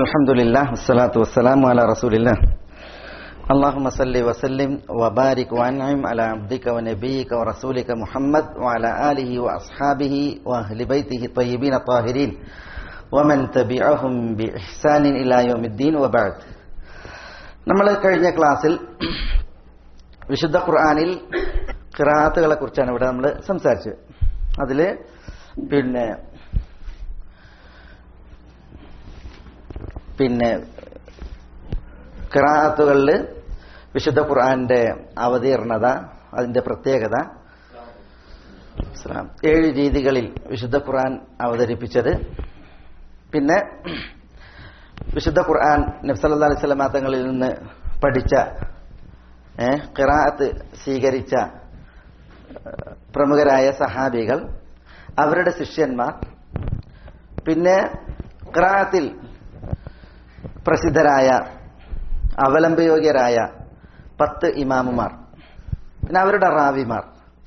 الحمد لله والصلاة والسلام على رسول الله اللهم صل وسلم وبارك وانعم على عبدك ونبيك ورسولك محمد وعلى آله وأصحابه وأهل بيته الطيبين الطاهرين ومن تبعهم بإحسان إلى يوم الدين وبعد നമ്മൾ കഴിഞ്ഞ ക്ലാസ്സിൽ വിശുദ്ധ ഖുർആാനിൽ ഖിറാത്തുകളെ കുറിച്ചാണ് ഇവിടെ നമ്മൾ സംസാരിച്ചത് അതില് പിന്നെ പിന്നെ ഖിറാത്തുകളിൽ വിശുദ്ധ ഖുർആന്റെ അവതീർണത അതിന്റെ പ്രത്യേകത ഇസ്ലാം ഏഴ് രീതികളിൽ വിശുദ്ധ ഖുർആൻ അവതരിപ്പിച്ചത് പിന്നെ വിശുദ്ധ ഖുർആൻ നബ്സല്ലാ അലൈഹി സ്വലമാ തങ്ങളിൽ നിന്ന് പഠിച്ച ഖിറാത്ത് സ്വീകരിച്ച പ്രമുഖരായ സഹാബികൾ അവരുടെ ശിഷ്യന്മാർ പിന്നെ ഖിറാത്തിൽ പ്രസിദ്ധരായ അവലംബയോഗ്യരായ പത്ത് ഇമാമുമാർ പിന്നെ അവരുടെ റാവിമാർ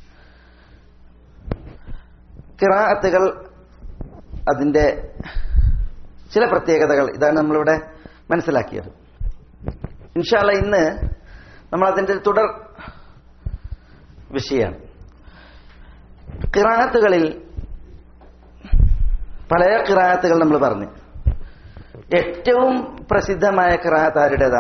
കിറാത്തുകൾ അതിന്റെ ചില പ്രത്യേകതകൾ ഇതാണ് നമ്മളിവിടെ മനസ്സിലാക്കിയത് ഇൻഷാല്ല ഇന്ന് നമ്മൾ അതിന്റെ തുടർ വിഷയമാണ് കിറാത്തുകളിൽ പല കിറാത്തുകൾ നമ്മൾ പറഞ്ഞു ഏറ്റവും പ്രസിദ്ധമായ കിറാത്ത് ആരുടേതാ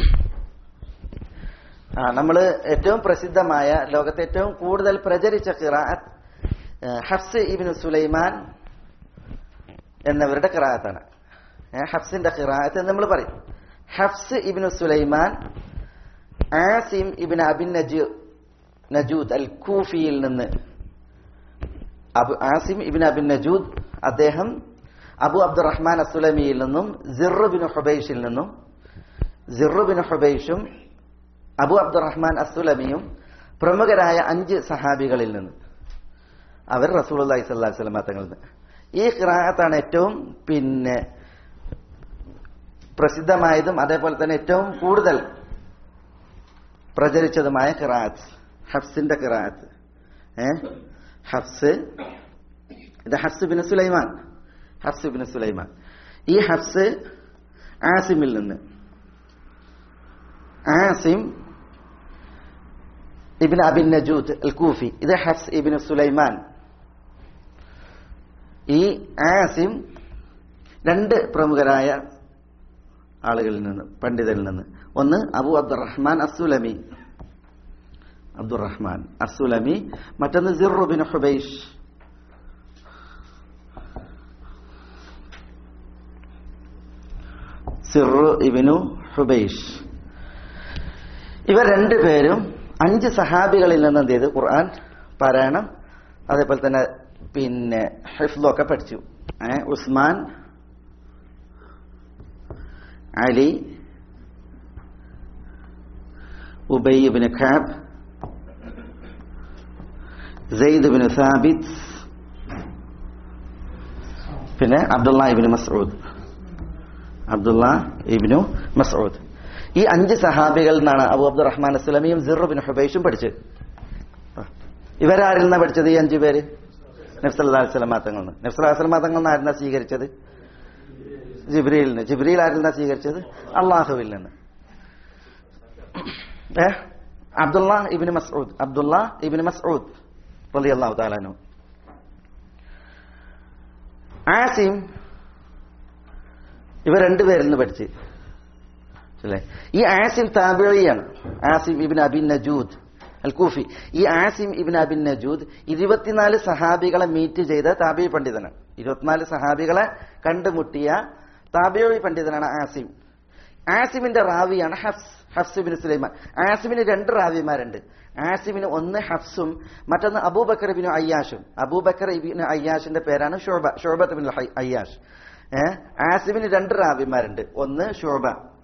ആ നമ്മൾ ഏറ്റവും പ്രസിദ്ധമായ ലോകത്തെ ഏറ്റവും കൂടുതൽ പ്രചരിച്ച കിറാത്ത് ഹഫ്സ് ഇബിന് സുലൈമാൻ എന്നവരുടെ കിറാത്താണ് ഹഫ്സിന്റെ കിറാത്ത് എന്ന് നമ്മൾ പറയും ഹഫ്സ് ഇബിന് സുലൈമാൻ ആസിം ഇബിൻ അബിൻ നജൂ നജൂദ് അൽ കൂഫിയിൽ നിന്ന് അബു ആസിം ഇബിൻ അബിൻ നജൂദ് അദ്ദേഹം അബു അബ്ദുറഹ്മാൻ അസുലമിയിൽ നിന്നും സിറുബിൻ ഹുബൈഷിൽ നിന്നും സിറുബിൻ ഹുബൈഷും അബു അബ്ദുറഹ്മാൻ അസുലമിയും പ്രമുഖരായ അഞ്ച് സഹാബികളിൽ നിന്ന് അവർ റസൂൽ അള്ളഹി സ്വല്ലാ സ്വലമ തങ്ങളിൽ നിന്ന് ഈ ഖിറാഅത്താണ് ഏറ്റവും പിന്നെ പ്രസിദ്ധമായതും അതേപോലെ തന്നെ ഏറ്റവും കൂടുതൽ പ്രചരിച്ചതുമായ ഖിറാഅത്ത് ഹഫ്സിന്റെ ഖിറാഅത്ത് ഏ ഹഫ്സ് ഇത് Hafs bin Sulaiman Hafs ibn Sulaiman ഈ ഹഫ്സ് ആസിമിൽ നിന്ന് ആസിം ഇബിൻ അബിൻ നജൂദ് അൽ കൂഫി ഇത് ഹഫ്സ് ഇബിന് സുലൈമാൻ ഈ ആസിം രണ്ട് പ്രമുഖരായ ആളുകളിൽ നിന്ന് പണ്ഡിതരിൽ നിന്ന് ഒന്ന് അബു അബ്ദുറഹ്മാൻ അസുലമി അബ്ദുറഹ്മാൻ അസുലമി മറ്റൊന്ന് സിറുബിൻ ഹുബൈഷ് സിറു ഇബിനു ഹുബൈഷ് ഇവർ രണ്ടുപേരും അഞ്ച് സഹാബികളിൽ നിന്ന് എന്ത് ചെയ്തു ഖുർആൻ പാരായണം അതേപോലെ തന്നെ പിന്നെ ഹിഫ്ലൊക്കെ പഠിച്ചു Usman Ali Ubay ibn Kaab Zaid bin Sabit പിന്നെ അബ്ദുള്ള ഇബിന് മസൂദ് അബ്ദുള്ള ഇബ്നു മസൂദ് ഈ അഞ്ച് സഹാബികളിൽ നിന്നാണ് അബു അബ്ദുറഹ്മാൻ അസ്ലമിയും സിറുബിൻ ഹുബൈഷും പഠിച്ചത് ഇവരാരിൽ നിന്നാണ് പഠിച്ചത് ഈ അഞ്ചു പേര് നബ്സല്ലാ സ്വലമാ തങ്ങളിൽ നിന്ന് നബ്സല്ലാ സ്വലമാ തങ്ങളിൽ നിന്ന് ആയിരുന്നാ സ്വീകരിച്ചത് ജിബ്രിയിൽ നിന്ന് ജിബ്രിയിൽ ആരിൽ നിന്നാ സ്വീകരിച്ചത് അള്ളാഹുവിൽ നിന്ന് ഏ അബ്ദുള്ള ഇബിന് മസൂദ് അബ്ദുള്ള ഇബിന് മസൂദ് റലി അള്ളാഹു താലാനു ആസിം ഇവ രണ്ടുപേരിൽ നിന്ന് പഠിച്ച് അല്ലേ ഈ ആസിം താബിയാണ് ആസിം ഇബിൻ അബിൻ നജൂദ് അൽ കൂഫി ഈ ആസിം ഇബിൻ അബിൻ നജൂദ് ഇരുപത്തിനാല് സഹാബികളെ മീറ്റ് ചെയ്ത താബി പണ്ഡിതനാണ് ഇരുപത്തിനാല് സഹാബികളെ കണ്ടുമുട്ടിയ താബിയോഴി പണ്ഡിതനാണ് ആസിം ആസിമിന്റെ റാവിയാണ് ഹഫ്സ് ഹഫ്സ് ബിൻ സുലൈമാൻ ആസിമിന് രണ്ട് റാവിമാരുണ്ട് ആസിമിന് ഒന്ന് ഹഫ്സും മറ്റൊന്ന് അബൂബക്കർ ബിൻ അയ്യാഷും അബൂബക്കർ ഇബിൻ അയ്യാഷിന്റെ പേരാണ് ഷോബ ഷോബത്ത് ബിൻ അയ്യാഷ് ഏഹ് ആസിമിന് രണ്ട് റാവിമാരുണ്ട് ഒന്ന് ഷോബ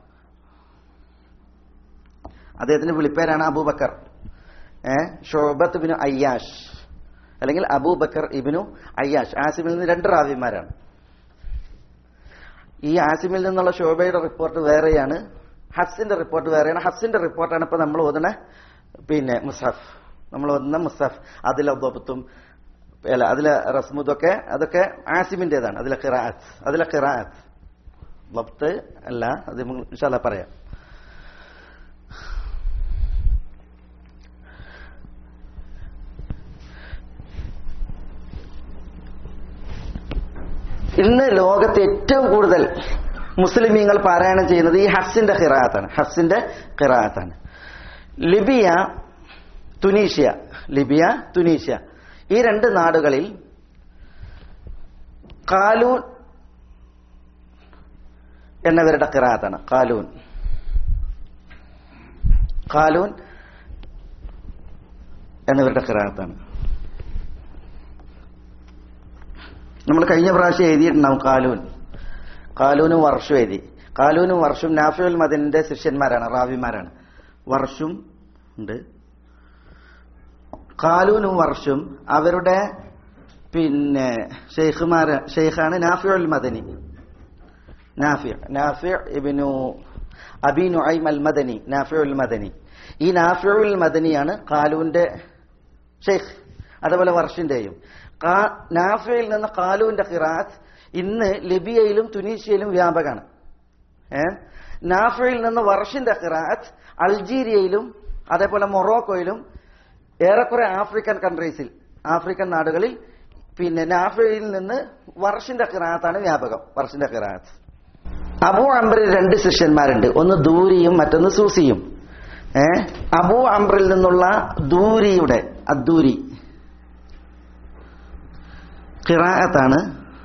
അദ്ദേഹത്തിന്റെ വിളിപ്പേരാണ് അബൂബക്കർ ഏഹ് ഷോബത്ത് ബിനു അയ്യാഷ് അല്ലെങ്കിൽ അബൂബക്കർ ഇബിനു അയ്യാഷ് ആസിമിൽ നിന്ന് രണ്ട് റാവിമാരാണ് ഈ ആസിമിൽ നിന്നുള്ള ഷോബയുടെ റിപ്പോർട്ട് വേറെയാണ് ഹഫ്സിന്റെ റിപ്പോർട്ട് വേറെയാണ് ഹഫ്സിന്റെ റിപ്പോർട്ടാണ് ഇപ്പൊ നമ്മൾ ഓതുന്ന പിന്നെ മുസഫ് നമ്മൾ ഓതുന്ന മുസഫ് അതിലെ ദോപത്തും അല്ല അതിലെ റസ്മുദൊക്കെ അതൊക്കെ ആസിമിന്റേതാണ് അതിലെ ഖിറാഅത്ത് അതിലെ ഖിറാഅത്ത് ലബ്ത്ത് അല്ല അത് ഇൻഷാല്ല പറയാം ഇന്ന് ലോകത്ത് ഏറ്റവും കൂടുതൽ മുസ്ലിമീങ്ങൾ പാരായണം ചെയ്യുന്നത് ഈ ഹഫ്സിന്റെ ഖിറാത്താണ് ഹഫ്സിന്റെ ഖിറാത്താണ് ലിബിയ തുനീഷ്യ ലിബിയ തുനീഷ്യ ഈ രണ്ട് നാടുകളിൽ കാലൂൻ എന്നവരുടെ ഖിറാത്താണ് കാലൂൻ കാലൂൻ എന്നവരുടെ ഖിറാത്താണ് നമ്മൾ കഴിഞ്ഞ പ്രാവശ്യം എഴുതിയിട്ടുണ്ടാവും കാലൂൻ കാലൂനും വർഷവും എഴുതി കാലൂനും വർഷവും നാഫിയുൽ മദനിന്റെ ശിഷ്യന്മാരാണ് റാവിമാരാണ് വർഷും ഉണ്ട് കാലൂനും വർഷും അവരുടെ പിന്നെ ഷെയ്ഖുമാര് ഷെയ്ഖാണ് നാഫിയുൽ മദനി നാഫി നാഫി ഇബിനു അബി നുഐം അൽ മദനി നാഫിയുൽ മദനി ഈ നാഫിയുൽ മദനിയാണ് കാലൂന്റെ ഷെയ്ഖ് അതുപോലെ വർഷിന്റെയും നാഫിയിൽ നിന്ന് കാലൂന്റെ ഖിറാത്ത് ഇന്ന് ലിബിയയിലും തുനീഷ്യയിലും വ്യാപകമാണ് ഏ നാഫിയിൽ നിന്ന് വർഷിന്റെ ഖിറാത്ത് അൾജീരിയയിലും അതേപോലെ മൊറോക്കോയിലും ഏറെക്കുറെ ആഫ്രിക്കൻ കൺട്രീസിൽ ആഫ്രിക്കൻ നാടുകളിൽ പിന്നെ നാഫിയിൽ നിന്ന് വർഷിന്റെ ഖിറാത്താണ് വ്യാപകം വർഷിന്റെ ഖിറാത്ത് അബു അംബറിൽ രണ്ട് ശിഷ്യന്മാരുണ്ട് ഒന്ന് ദൂരിയും മറ്റൊന്ന് സൂസിയും ഏ അബു അംബറിൽ നിന്നുള്ള ദൂരിയുടെ അദ്ദൂരി ഖിറാഅത്താണ്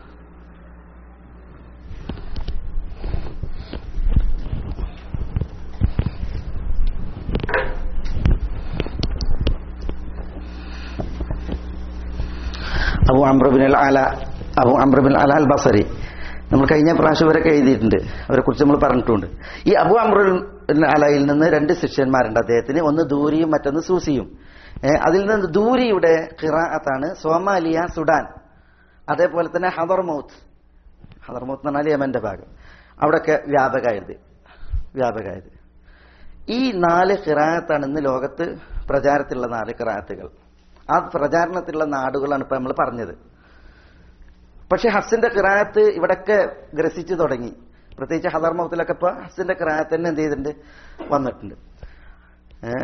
അബു അംബ്രബിൻ അൽ അല അബു അംബ്രബിൻ അല അൽ ബസരി നമ്മൾ കഴിഞ്ഞ പ്രാവശ്യം വരെയൊക്കെ എഴുതിയിട്ടുണ്ട് അവരെ കുറിച്ച് നമ്മൾ പറഞ്ഞിട്ടുണ്ട് ഈ അബു അംബ്രുൽ അലയിൽ നിന്ന് രണ്ട് ശിഷ്യന്മാരുണ്ട് അദ്ദേഹത്തിന് ഒന്ന് ദൂരിയും മറ്റൊന്ന് സൂസിയും ഏ, അതിൽ നിന്ന് ദൂരിയുടെ ഖിറാഅത്താണ് സോമാലിയ സുഡാൻ അതേപോലെ തന്നെ ഹദർമൗത്ത് ഹദർമൗത്ത് എന്ന് പറഞ്ഞാൽ യമന്റെ ഭാഗം അവിടെയൊക്കെ വ്യാപകമായത് വ്യാപകമായത് ഈ നാല് ഖിറാഅത്താണ് ഇന്ന് ലോകത്ത് പ്രചാരത്തിലുള്ള നാല് ഖിറാഅത്തുകൾ ആ പ്രചാരണത്തിലുള്ള നാടുകളാണ് ഇപ്പൊ നമ്മൾ പറഞ്ഞത് പക്ഷെ ഹസ്സിന്റെ ഖിറാഅത്ത് ഇവിടൊക്കെ ഗ്രസിച്ചു തുടങ്ങി പ്രത്യേകിച്ച് ഹദർമൗത്തിലൊക്കെ ഇപ്പൊ ഹസ്സിന്റെ ഖിറാഅത്ത് തന്നെ എന്ത് ചെയ്തിട്ടുണ്ട് വന്നിട്ടുണ്ട് ഏഹ്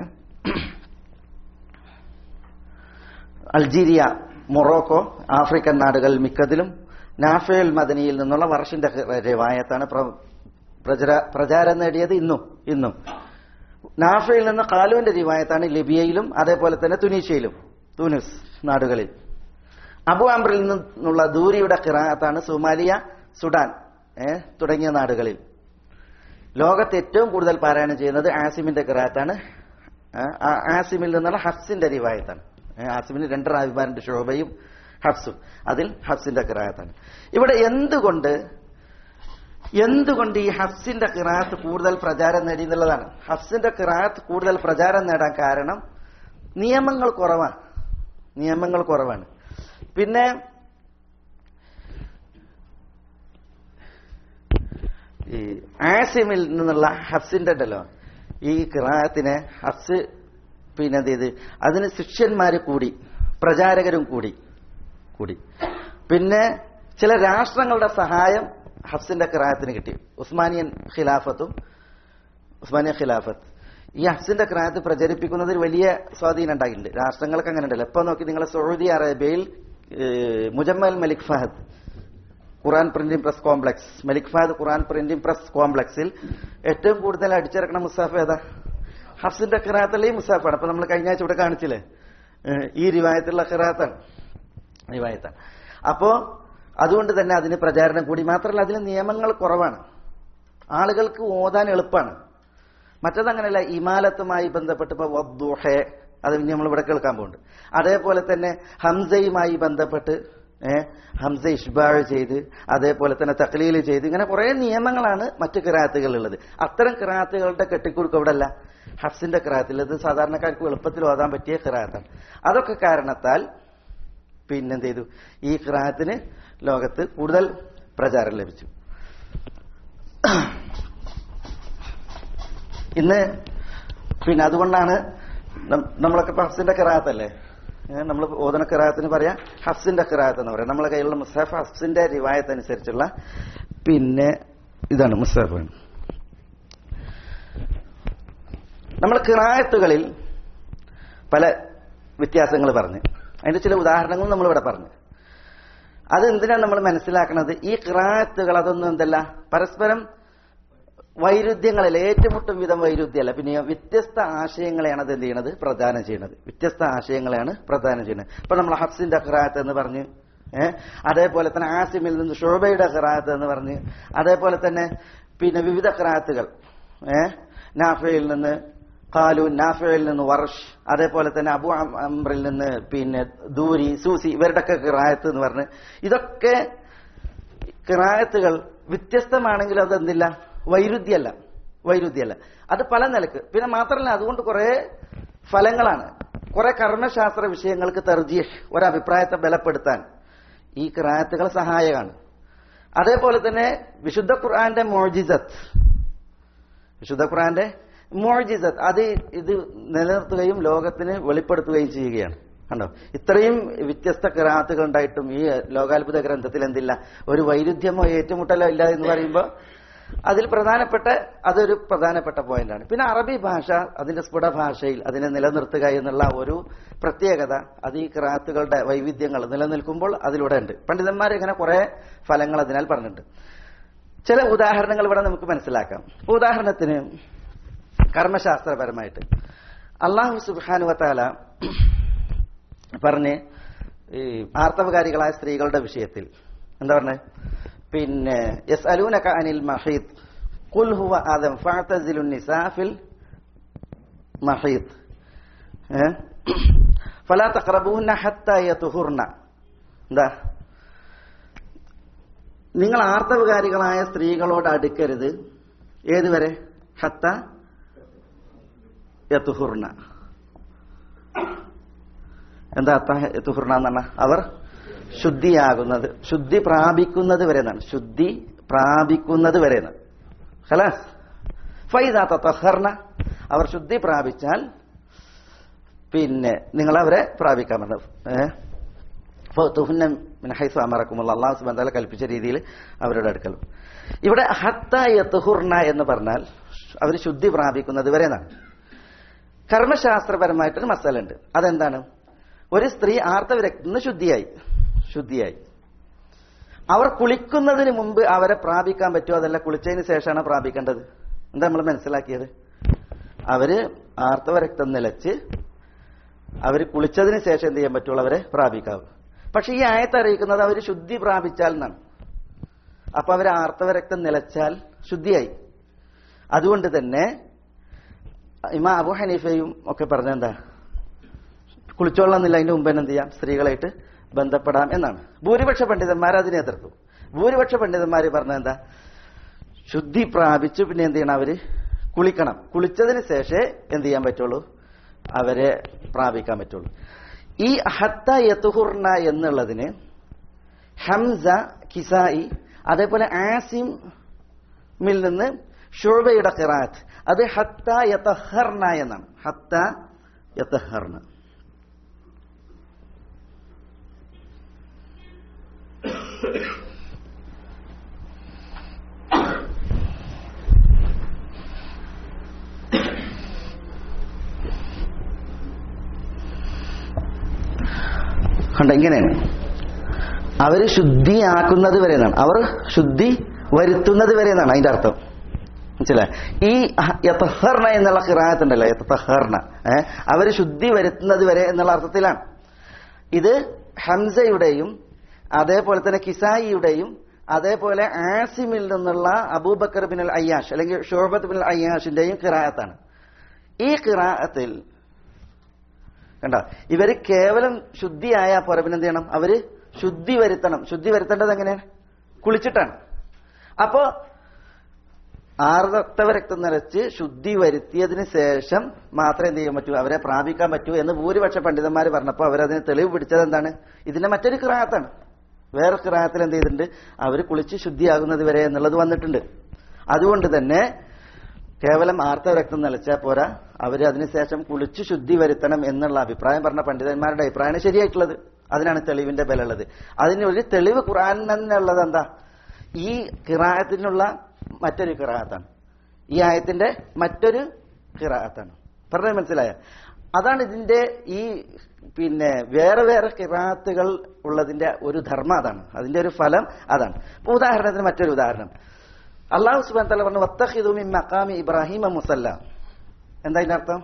അൾജീരിയ മൊറോക്കോ ആഫ്രിക്കൻ നാടുകൾ മിക്കതിലും നാഫേൽ മദനിയിൽ നിന്നുള്ള വർഷിന്റെ രവായത്താണ് പ്രചാരം നേടിയത് ഇന്നും ഇന്നും നാഫയിൽ നിന്ന് കാലുവിന്റെ റിവായത്താണ് ലിബിയയിലും അതേപോലെ തന്നെ തുനീഷ്യയിലും തുനിസ് നാടുകളിൽ അബു അംറിൽ നിന്നുള്ള ദൂരിയുടെ ഖിറാത്താണ് സുമാലിയ സുഡാൻ ഏ, തുടങ്ങിയ നാടുകളിൽ ലോകത്ത് ഏറ്റവും കൂടുതൽ പാരായണം ചെയ്യുന്നത് ആസിമിന്റെ ഖിറാത്താണ് ആ, ആസിമിൽ നിന്നുള്ള ഹഫ്സിന്റെ റിവായത്താണ് ഏ, ആസിമിന് രണ്ട് റാവിമാരുണ്ട് ഷോബയും ഹഫ്സും അതിൽ ഹഫ്സിന്റെ ഖിറാത്താണ് ഇവിടെ എന്തുകൊണ്ട് എന്തുകൊണ്ട് ഈ ഹഫ്സിന്റെ ഖിറാത്ത് കൂടുതൽ പ്രചാരം നേടി എന്നുള്ളതാണ് ഹഫ്സിന്റെ ഖിറാത്ത് കൂടുതൽ പ്രചാരം നേടാൻ കാരണം നിയമങ്ങൾ കുറവാണ് നിയമങ്ങൾ കുറവാണ് പിന്നെ ഈ ആസിമിൽ നിന്നുള്ള ഹഫ്സിന്റെ ഉണ്ടല്ലോ ഈ ഖിറാത്തിനെ ഹഫ്സ് പിന്നെ എന്ത് ചെയ്ത് അതിന് ശിഷ്യന്മാര് കൂടി പ്രചാരകരും കൂടി കൂടി പിന്നെ ചില രാഷ്ട്രങ്ങളുടെ സഹായം ഹഫ്സിന്റെ ഖിറാത്തിന് കിട്ടി ഉസ്മാനിയൻ ഖിലാഫത്തും ഉസ്മാനിയ ഖിലാഫത്ത് ഈ ഹഫ്സിന്റെ ഖിറാത്ത് പ്രചരിപ്പിക്കുന്നതിൽ വലിയ സ്വാധീനം ഉണ്ടായിട്ടുണ്ട് രാഷ്ട്രങ്ങൾക്ക് അങ്ങനെ ഉണ്ടല്ലോ ഇപ്പൊ നോക്കി നിങ്ങൾ സൗദി അറേബ്യയിൽ ഏഹ്, മുജമ്മൽ Malik Fahad Quran printing press complex Malik Fahad Quran printing press കോംപ്ലക്സിൽ ഏറ്റവും കൂടുതൽ അടിച്ചിറക്കണ മുസാഫ് ഏതാ ഹഫ്സിന്റെ ഖിറാത്തല്ലേ ഈ മുസാഫാണ് അപ്പൊ നമ്മൾ കഴിഞ്ഞ ആഴ്ച ഇവിടെ കാണിച്ചില്ലേ ഏഹ്, ഈ റിവായത്തുള്ള ഖിറാത്താണ് റിവായത്താണ് അപ്പോ അതുകൊണ്ട് തന്നെ അതിന് പ്രചാരണം കൂടി മാത്രമല്ല അതിന് നിയമങ്ങൾ കുറവാണ് ആളുകൾക്ക് ഓതാൻ എളുപ്പമാണ് മറ്റതങ്ങനെയല്ല ഇമാലത്തുമായി ബന്ധപ്പെട്ട് ഇപ്പൊ വദ്ദുഹെ അത് ഇനി നമ്മൾ ഇവിടെ കേൾക്കാൻ പോകുന്നുണ്ട് അതേപോലെ തന്നെ ഹംസയുമായി ബന്ധപ്പെട്ട് ഏഹ് ഹംസ ഇഷ്ബാഴ് ചെയ്ത് അതേപോലെ തന്നെ തക്ലീൽ ചെയ്ത് ഇങ്ങനെ കുറെ നിയമങ്ങളാണ് മറ്റു കിറാത്തുകൾ ഉള്ളത് അത്തരം കിറാത്തുകളുടെ കെട്ടിക്കുറുക്ക് അവിടെ അല്ല ഹഫ്സിന്റെ കിറാത്തിൽ ഇത് സാധാരണക്കാർക്ക് എളുപ്പത്തിൽ ഓതാൻ പറ്റിയ കിറാത്താണ് അതൊക്കെ കാരണത്താൽ പിന്നെന്ത് ചെയ്തു ഈ ഖിറാത്തിന് ലോകത്ത് കൂടുതൽ പ്രചാരം ലഭിച്ചു ഇന്ന് പിന്നെ അതുകൊണ്ടാണ് നം- നമ്മളൊക്കെ ഇപ്പൊ ഹഫ്സിന്റെ ഖിറാത്തല്ലേ നമ്മൾ ഓതന ഖിറാത്തിന് പറയാം ഹഫ്സിന്റെ ഖിറാത്ത് എന്ന് പറയാം നമ്മളെ കയ്യിലുള്ള മുസാഫ് ഹഫ്സിന്റെ റിവായത്ത് അനുസരിച്ചുള്ള പിന്നെ ഇതാണ് മുസ്തഹബാണ് നമ്മൾ കിറായത്തുകളിൽ പല വ്യത്യാസങ്ങൾ പറഞ്ഞു അതിന്റെ ചില ഉദാഹരണങ്ങൾ നമ്മളിവിടെ പറഞ്ഞു അത് എന്തിനാണ് നമ്മൾ മനസ്സിലാക്കുന്നത് ഈ കിറായത്തുകൾ അതൊന്നും എന്തല്ല പരസ്പരം വൈരുദ്ധ്യങ്ങളല്ല ഏറ്റുമുട്ടും വിധം വൈരുദ്ധ്യമല്ല പിന്നെ വ്യത്യസ്ത ആശയങ്ങളെയാണ് അത് എന്ത് ചെയ്യണത് പ്രദാനം ചെയ്യുന്നത് വ്യത്യസ്ത ആശയങ്ങളെയാണ് പ്രദാനം ചെയ്യുന്നത് ഇപ്പൊ നമ്മൾ ഹഫ്സിന്റെ ഖിറാത്ത് എന്ന് പറഞ്ഞ് ഏഹ് അതേപോലെ തന്നെ ആസിമിൽ നിന്ന് ഷോബയുടെ ഖിറാത്ത് എന്ന് പറഞ്ഞ് അതേപോലെ തന്നെ പിന്നെ വിവിധ ഖിറാത്തുകൾ ഏഹ് നാഫയിൽ നിന്ന് ഖാലൂൻ നാഫയിൽ നിന്ന് വർഷ് അതേപോലെ തന്നെ അബു അം- അംറിൽ നിന്ന് പിന്നെ ദൂരി സൂസി ഇവരുടെയൊക്കെ ഖിറായത്ത് എന്ന് പറഞ്ഞ് ഇതൊക്കെ കിറായത്തുകൾ വ്യത്യസ്തമാണെങ്കിലും അത് എന്തില്ല വൈരുദ്ധ്യമല്ല വൈരുദ്ധ്യമല്ല അത് പല നിലക്ക് പിന്നെ മാത്രമല്ല അതുകൊണ്ട് കുറെ ഫലങ്ങളാണ് കുറെ കർമ്മശാസ്ത്ര വിഷയങ്ങൾക്ക് തെർജീഹ് ഒരഭിപ്രായത്തെ ബലപ്പെടുത്താൻ ഈ കിറായത്തുകൾ സഹായകമാണ് അതേപോലെ തന്നെ വിശുദ്ധ ഖുർആന്റെ മോജിസത്ത് വിശുദ്ധ ഖുർആന്റെ മോജിസത്ത് അത് ഇത് നിലനിർത്തുകയും ലോകത്തിന് വെളിപ്പെടുത്തുകയും ചെയ്യുകയാണ് കണ്ടോ ഇത്രയും വ്യത്യസ്ത കിറാത്തുകൾ ഉണ്ടായിട്ടും ഈ ലോകാത്ഭുത ഗ്രന്ഥത്തിൽ എന്തില്ല ഒരു വൈരുദ്ധ്യമോ ഏറ്റുമുട്ടലോ ഇല്ല എന്ന് പറയുമ്പോൾ അതിൽ പ്രധാനപ്പെട്ട അതൊരു പ്രധാനപ്പെട്ട പോയിന്റാണ് പിന്നെ അറബി ഭാഷ അതിന്റെ സ്ഫുട ഭാഷയിൽ അതിനെ നിലനിർത്തുക എന്നുള്ള ഒരു പ്രത്യേകത അത് ഈ കിറാത്തുകളുടെ വൈവിധ്യങ്ങൾ നിലനിൽക്കുമ്പോൾ അതിലൂടെ ഉണ്ട് പണ്ഡിതന്മാർ ഇങ്ങനെ കുറെ ഫലങ്ങൾ അതിനാൽ പറഞ്ഞിട്ടുണ്ട് ചില ഉദാഹരണങ്ങൾ ഇവിടെ നമുക്ക് മനസ്സിലാക്കാം ഇപ്പൊ ഉദാഹരണത്തിന് കർമ്മശാസ്ത്രപരമായിട്ട് അള്ളാഹു സുബാനുവത്താല പറഞ്ഞ് ഈ ആർത്തവകാരികളായ സ്ത്രീകളുടെ വിഷയത്തിൽ എന്താ പറഞ്ഞത് പിന്നെ യസ് അലൂനക അനിൽ മഹീദ് കുൽ ഹുവ ആദം ഫഅതസിലു നിസാഫിൽ മഹീദ് ഏ? ഫലാ തഖറബൂന ഹത്ത യതുഹുർന എന്താ നിങ്ങൾ ആർത്തവകാരികളായ സ്ത്രീകളോട് അടുക്കരുത് ഏതുവരെ ഹത്ത യതുഹുർന എന്താ അത്ത യതുഹുർന എന്ന് പറഞ്ഞാൽ അവർ ശുദ്ധിയാകുന്നത് ശുദ്ധി പ്രാപിക്കുന്നത് വരെ എന്നാണ് ശുദ്ധി പ്രാപിക്കുന്നത് വരെ എന്നാണ് ഖലാസ് ഫൈദ തത്തഹർണ അവർ ശുദ്ധി പ്രാപിച്ചാൽ പിന്നെ നിങ്ങൾ അവരെ പ്രാപിക്കാൻ പറഞ്ഞു ഏഹ് ഫൗത്തുഹുന്ന മിൻ ഹൈസു അമറക്കുമുള്ള അള്ളാഹു സുബ്ഹാനഹു വതആല കൽപ്പിച്ച രീതിയിൽ അവരുടെ അടുക്കൽ ഇവിടെ ഹത്ത യത്തുഹുർന എന്ന് പറഞ്ഞാൽ അവർ ശുദ്ധി പ്രാപിക്കുന്നത് വരെ എന്നാണ് കർമ്മശാസ്ത്രപരമായിട്ടൊരു മസാല ഉണ്ട് അതെന്താണ് ഒരു സ്ത്രീ ആർത്തവരക്തന്ന് ശുദ്ധിയായി ശുദ്ധിയായി അവർ കുളിക്കുന്നതിന് മുമ്പ് അവരെ പ്രാപിക്കാൻ പറ്റുമോ അതല്ല കുളിച്ചതിന് ശേഷമാണ് പ്രാപിക്കേണ്ടത് എന്താ നമ്മൾ മനസ്സിലാക്കിയത് അവര് ആർത്തവരക്തം നിലച്ച് അവർ കുളിച്ചതിന് ശേഷം എന്ത് ചെയ്യാൻ പറ്റുള്ളൂ അവരെ പ്രാപിക്കാവൂ പക്ഷെ ഈ ആയത്ത് അറിയിക്കുന്നത് അവർ ശുദ്ധി പ്രാപിച്ചാൽ എന്നാണ് അപ്പൊ അവർ ആർത്തവരക്തം നിലച്ചാൽ ശുദ്ധിയായി അതുകൊണ്ട് തന്നെ ഇമാ അബു ഹനീഫയും ഒക്കെ പറഞ്ഞെന്താ കുളിച്ചോളണമെന്നില്ല അതിന്റെ മുമ്പ് തന്നെ എന്ത് ചെയ്യാം സ്ത്രീകളായിട്ട് ബന്ധപ്പെടാം എന്നാണ് ഭൂരിപക്ഷ പണ്ഡിതന്മാർ അതിനെ എതിർത്തു ഭൂരിപക്ഷ പണ്ഡിതന്മാർ പറഞ്ഞ എന്താ ശുദ്ധി പ്രാപിച്ചു പിന്നെ എന്ത് ചെയ്യണം അവര് കുളിക്കണം കുളിച്ചതിന് ശേഷമേ എന്ത് ചെയ്യാൻ പറ്റുള്ളൂ അവരെ പ്രാപിക്കാൻ പറ്റുള്ളൂ ഈ ഹത്ത യത്തുഹുർന എന്നുള്ളതിന് ഹംസ കിസായി അതേപോലെ ആസിമിൽ നിന്ന് ഷുബയുടെ ഖിറാത്ത് അത് ഹത്ത യതഹർന എന്നാണ് ഹത്ത യതഹർന കണ്ട ഇങ്ങനെയാണ് അവര് ശുദ്ധിയാക്കുന്നത് വരെ എന്നാണ് അവർ ശുദ്ധി വരുത്തുന്നത് വരെ എന്നാണ് അതിന്റെ അർത്ഥം മനസ്സിലായി ഈ യത്തഹർണ എന്നുള്ള ഖിറാത്തുണ്ടല്ലോ യത്തഹർണ ഏഹ് അവര് ശുദ്ധി വരുത്തുന്നത് വരെ എന്നുള്ള അർത്ഥത്തിലാണ് ഇത് ഹംസയുടെയും അതേപോലെ തന്നെ കിസായിയുടെയും അതേപോലെ ആസിമിൽ നിന്നുള്ള അബൂബക്കർ ബിൻ അൽ അയ്യാഷ് അല്ലെങ്കിൽ ഷോബത്ത് ബിൻ അൽ അയ്യാഷിന്റെയും ഖിറാഅത്താണ് ഈ ഖിറാഅത്തിൽ കണ്ടോ ഇവര് കേവലം ശുദ്ധിയായ പോരെ പിന്നെ എന്ത് ചെയ്യണം അവര് ശുദ്ധി വരുത്തണം ശുദ്ധി വരുത്തേണ്ടത് എങ്ങനെയാണ് കുളിച്ചിട്ടാണ് അപ്പോ ആർത്തവ രക്തം നിറച്ച് ശുദ്ധി വരുത്തിയതിന് ശേഷം മാത്രമേ എന്ത് ചെയ്യാൻ പറ്റൂ അവരെ പ്രാപിക്കാൻ പറ്റൂ എന്ന് ഭൂരിപക്ഷ പണ്ഡിതന്മാർ പറഞ്ഞപ്പോൾ അവരതിന് തെളിവ് പിടിച്ചത് എന്താണ് ഇതിന്റെ മറ്റൊരു കിറാത്താണ് വേറെ കിറാത്തിൽ എന്ത് ചെയ്തിട്ടുണ്ട് അവർ കുളിച്ച് ശുദ്ധിയാകുന്നത് വരെ എന്നുള്ളത് വന്നിട്ടുണ്ട് അതുകൊണ്ട് തന്നെ കേവലം ആർത്തവ രക്തം നിലച്ചാൽ പോരാ അവർ അതിനുശേഷം കുളിച്ച് ശുദ്ധി വരുത്തണം എന്നുള്ള അഭിപ്രായം പറഞ്ഞ പണ്ഡിതന്മാരുടെ അഭിപ്രായമാണ് ശരിയായിട്ടുള്ളത് അതിനാണ് തെളിവിന്റെ ബലമുള്ളത് അതിന് ഒരു തെളിവ് ഖുറാൻ തന്നെയുള്ളത് എന്താ ഈ കിറായത്തിനുള്ള മറ്റൊരു കിറാത്താണ് ഈ ആയത്തിന്റെ മറ്റൊരു കിറാത്താണ് പറഞ്ഞത് മനസ്സിലായ അതാണ് ഇതിന്റെ ഈ പിന്നെ വേറെ വേറെ കിറാത്തുകൾ ഉള്ളതിന്റെ ഒരു ധർമ്മം അതാണ് അതിന്റെ ഒരു ഫലം അതാണ് ഇപ്പൊ ഉദാഹരണത്തിന് മറ്റൊരു ഉദാഹരണം അള്ളാഹു സുബാൻ തല പറഞ്ഞു വത്തഹിദു മിൻ മക്കാമി ഇബ്രാഹിം മുസല്ല എന്താ ഇതിന്റെ അർത്ഥം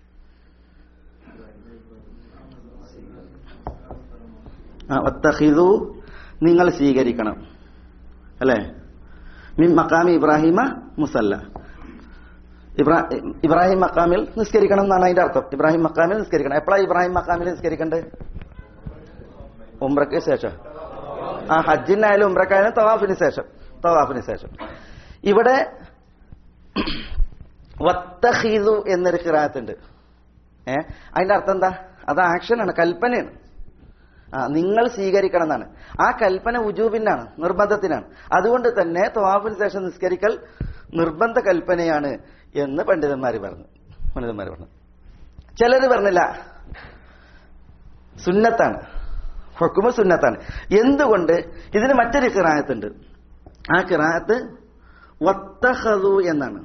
ആ വത്തഹിദു നിങ്ങൾ സ്വീകരിക്കണം അല്ലേ മിൻ മക്കാമി ഇബ്രാഹിമ മുസല്ല ഇബ്രാ- ഇബ്രാഹിം മക്കാമിൽ നിസ്കരിക്കണം എന്നാണ് അതിന്റെ അർത്ഥം ഇബ്രാഹിം മക്കാമിൽ നിസ്കരിക്കണം എപ്പോഴാണ് ഇബ്രാഹിം മക്കാമിൽ നിസ്കരിക്കേണ്ടത് ഉംറയ്ക്ക് ശേഷം ആ ഹജ്ജിനായാലും ഉംറക്കായാലും തവാഫിന് ശേഷം തവാഫിന് ശേഷം ഇവിടെ വത്തഹീദു എന്നൊരു കിറാത്തുണ്ട് ഏ അതിന്റെ അർത്ഥം എന്താ അത് ആക്ഷനാണ് കൽപ്പനയാണ് ആ നിങ്ങൾ സ്വീകരിക്കണം എന്നാണ് ആ കൽപ്പന ഉജൂബിനാണ് നിർബന്ധത്തിനാണ് അതുകൊണ്ട് തന്നെ തവാഫിന് ശേഷം നിസ്കരിക്കൽ നിർബന്ധ കൽപ്പനയാണ് എന്ന് പണ്ഡിതന്മാർ പറഞ്ഞു പണ്ഡിതന്മാർ പറഞ്ഞു ചിലർ പറഞ്ഞില്ല സുന്നത്താണ് ഹുക്കുമ സുന്നത്താണ് എന്തുകൊണ്ട് ഇതിന് മറ്റൊരു കിറായത്തുണ്ട് ആ കിറായത്ത് വത്തഹദു എന്നാണ്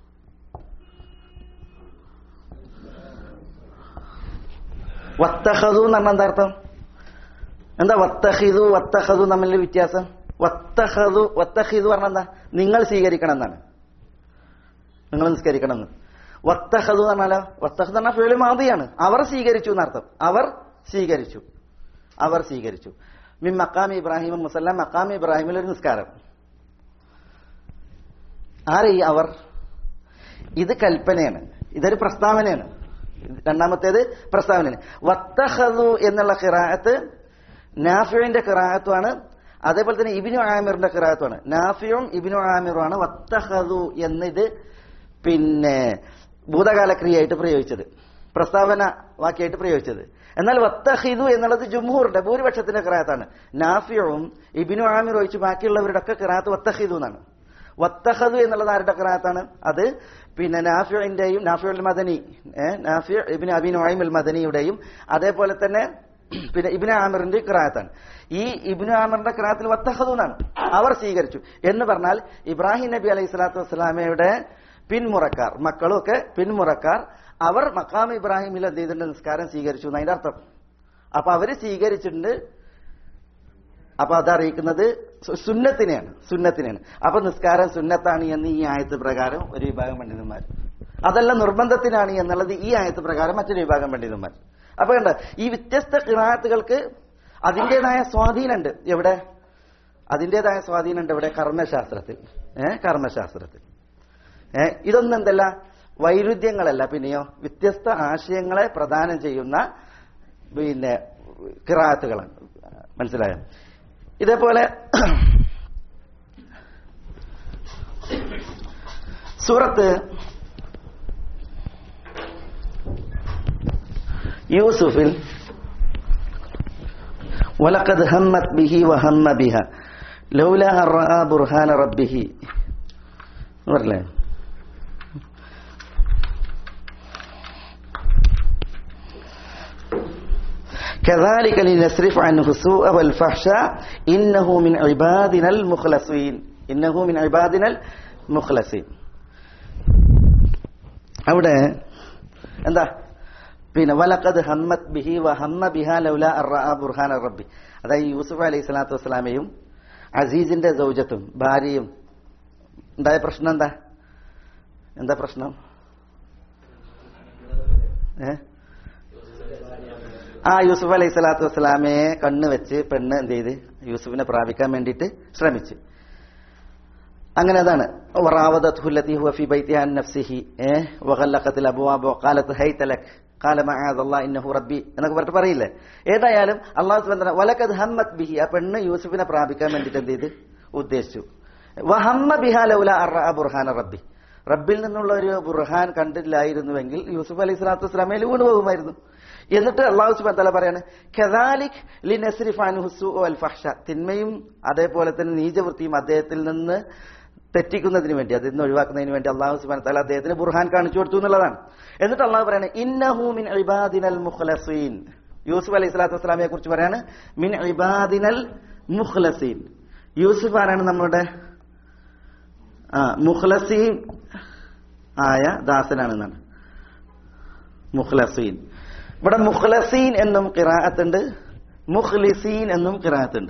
വത്തഹദു എന്ന് പറഞ്ഞാൽ എന്താ അർത്ഥം എന്താ വത്തഹിദു വത്തഹദു തമ്മിലുള്ള വ്യത്യാസം വത്തഹദു വത്തഹിദു പറഞ്ഞ എന്താ നിങ്ങൾ സ്വീകരിക്കണം എന്നാണ് നിങ്ങൾ നിസ്കരിക്കണം എന്ന് വത്തഹദു എന്ന് പറഞ്ഞാലോ വത്തഹദ് പറഞ്ഞാൽ ഫേളി മാതിയാണ് അവർ സ്വീകരിച്ചു എന്നർത്ഥം അവർ സ്വീകരിച്ചു അവർ സ്വീകരിച്ചു മിൻ മക്കാമി ഇബ്രാഹിം മുസല്ലാം മക്കാമി ഇബ്രാഹിമിൽ ഒരു നിസ്കാരം ആരെ ഈ അവർ ഇത് കൽപ്പനയാണ് ഇതൊരു പ്രസ്താവനയാണ് രണ്ടാമത്തേത് പ്രസ്താവനയാണ് വത്തഹദു എന്നുള്ള ഖിറാഅത്ത് നാഫിയുടെ ഖിറാഅത്തുമാണ് അതേപോലെ തന്നെ ഇബിനു ആമിറിന്റെ ഖിറാഅത്തുമാണ് നാഫിയും ഇബിനു ആമിറുമാണ് വത്തഹദു എന്നിത് പിന്നെ ഭൂതകാല ക്രിയയായിട്ട് പ്രയോഗിച്ചത് പ്രസ്താവന വാക്യായിട്ട് പ്രയോഗിച്ചത് എന്നാൽ വത്തഹിദു എന്നുള്ളത് ജുംഹൂറിന്റെ ഭൂരിപക്ഷത്തിന്റെ ഖിറാത്താണ് നാഫിയും ഇബിനു ആമിർ ഒഴിച്ച് ബാക്കിയുള്ളവരുടെ ഒക്കെ ഖിറാത്ത് വത്തഹിദു എന്നാണ് വത്തഹദു എന്നുള്ളത് ആരുടെ ഖിറാത്താണ് അത് പിന്നെ നാഫിയുടെയും നാഫിയുൽ മദനി ഏഹ് നാഫിയ ഇബിൻ അബിൻ അൽ മദനിയുടെയും അതേപോലെ തന്നെ പിന്നെ ഇബിന് ആമിറിന്റെ ഖിറാത്താണ് ഈ ഇബിന് ആമിറിന്റെ ഖിറാത്തിൽ വത്തഹദു എന്നാണ് അവർ സ്വീകരിച്ചു എന്ന് പറഞ്ഞാൽ ഇബ്രാഹിം നബി അലൈഹി സ്വലാത്തു വസ്സലാമയുടെ പിന്മുറക്കാർ മക്കളും ഒക്കെ പിന്മുറക്കാർ അവർ മക്കാം ഇബ്രാഹിമിൽ എന്ത് ചെയ്തിട്ടുണ്ട് നിസ്കാരം സ്വീകരിച്ചു എന്നതിന്റെ അർത്ഥം അപ്പൊ അവര് സ്വീകരിച്ചിട്ടുണ്ട് അപ്പൊ അതറിയിക്കുന്നത് സു- സുന്നത്തിനെയാണ് സുന്നത്തിനെയാണ് അപ്പൊ നിസ്കാരം സുന്നത്താണ് എന്ന് ഈ ആയത്ത് പ്രകാരം ഒരു വിഭാഗം പണ്ഡിതന്മാർ അതല്ല നിർബന്ധത്തിനാണ് എന്നുള്ളത് ഈ ആയത്ത് പ്രകാരം മറ്റൊരു വിഭാഗം പണ്ഡിതന്മാർ അപ്പൊ കണ്ട ഈ വ്യത്യസ്ത കിറാത്തുകൾക്ക് അതിൻ്റെതായ സ്വാധീനമുണ്ട് എവിടെ അതിൻ്റെതായ സ്വാധീനമുണ്ട് ഇവിടെ കർമ്മശാസ്ത്രത്തിൽ ഏഹ് കർമ്മശാസ്ത്രത്തിൽ ഏ ഇതൊന്നും എന്തല്ല വൈരുദ്ധ്യങ്ങളല്ല പിന്നെയോ വ്യത്യസ്ത ആശയങ്ങളെ പ്രദാനം ചെയ്യുന്ന പിന്നെ കിറാത്തുകളാണ് മനസ്സിലായോ ഇതേപോലെ സൂറത്ത് യൂസുഫിൽ ولقد همت به وهم بها لولا أن رأى برهان ربه പറഞ്ഞില്ലേ كذلك لنصرف عنه السوء والفحشاء إنه من عبادنا المخلصين إنه من عبادنا المخلصين അവിടെ എന്താ പിന്നെ വലക്കത് ഹമ്മത് ബിഹി വ ഹമ്മ ബിഹ ലൗല അറ ബുർഹാൻ റബ്ബി അതായത് യൂസുഫ് അലൈഹി സ്വലാത്തു വസ്സലാമയും അസീസിന്റെ സൗജത്തും ഭാര്യയും ഉണ്ടായ പ്രശ്നം എന്താ എന്താ പ്രശ്നം ഏ ആ യൂസുഫ് അലൈഹി സ്വലാത്തു വസ്സലാമയെ കണ്ണ് വെച്ച് പെണ്ണ് എന്ത് ചെയ്ത് യൂസുഫിനെ പ്രാപിക്കാൻ വേണ്ടിയിട്ട് ശ്രമിച്ചു അങ്ങനെ അതാണ് وراودته التي هو في بيتها عن نفسه ഏ وغلقت الابواب وقالت هيت لك قال معاذ الله انه ربي എന്നൊക്കെ പറഞ്ഞിട്ട് പറയില്ലേ ഏതായാലും അള്ളാഹു സുബ്ഹാനഹു വലക്കത് ഹമ്മത് ബിഹി ആ പെണ്ണ് യൂസുഫിനെ പ്രാപിക്കാൻ വേണ്ടിയിട്ട് എന്ത് ചെയ്ത് ഉദ്ദേശിച്ചു വഹമ്മ ബിഹ ലൗല അറ ബുർഹാന റബ്ബി റബ്ബിൽ നിന്നുള്ള ഒരു ബുർഹാൻ കണ്ടില്ലായിരുന്നുവെങ്കിൽ യൂസുഫ് അലൈഹി സ്വലാത്തു വസ്സലാമയിൽ വീണ് പോകുമായിരുന്നു എന്നിട്ട് അള്ളാഹു സുബ്ഹാനഹു തആല പറയാണ് കദാലിക് ലിനസ്രിഫ് അൻഹു സൂഅ വൽ ഫഹ്ഷ തിന്മയും അതേപോലെ തന്നെ നീചവൃത്തിയും അദ്ദേഹത്തിൽ നിന്ന് തെറ്റിക്കുന്നതിന് വേണ്ടി അതിൽ നിന്ന് ഒഴിവാക്കുന്നതിന് വേണ്ടി അള്ളാഹു സുബാൻ തല അദ്ദേഹത്തിന് ബുർഹാൻ കാണിച്ചു കൊടുത്തു എന്നുള്ളതാണ് എന്നിട്ട് അള്ളാഹു പറയാണ് ഇന്നഹു മിൻ ഇബാദിനൽ മുഖ്ലസീൻ യൂസുഫ് അലൈഹി സ്വലാത്തു വസ്സലാമിയെ കുറിച്ച് പറയാണ് മിൻ ഇബാദിനൽ മുഖ്ലസീൻ യൂസുഫ് ആരാണ് നമ്മുടെ ആ മുഖ്ലസീൻ ആയ ദാസനാണെന്നാണ് മുഖ്ലസീൻ ഇവിടെ മുഖ്ലസീൻ എന്നും കിറാഅത്തുണ്ട് മുഖ്ലിസീൻ എന്നും കിറാഅത്തുണ്ട്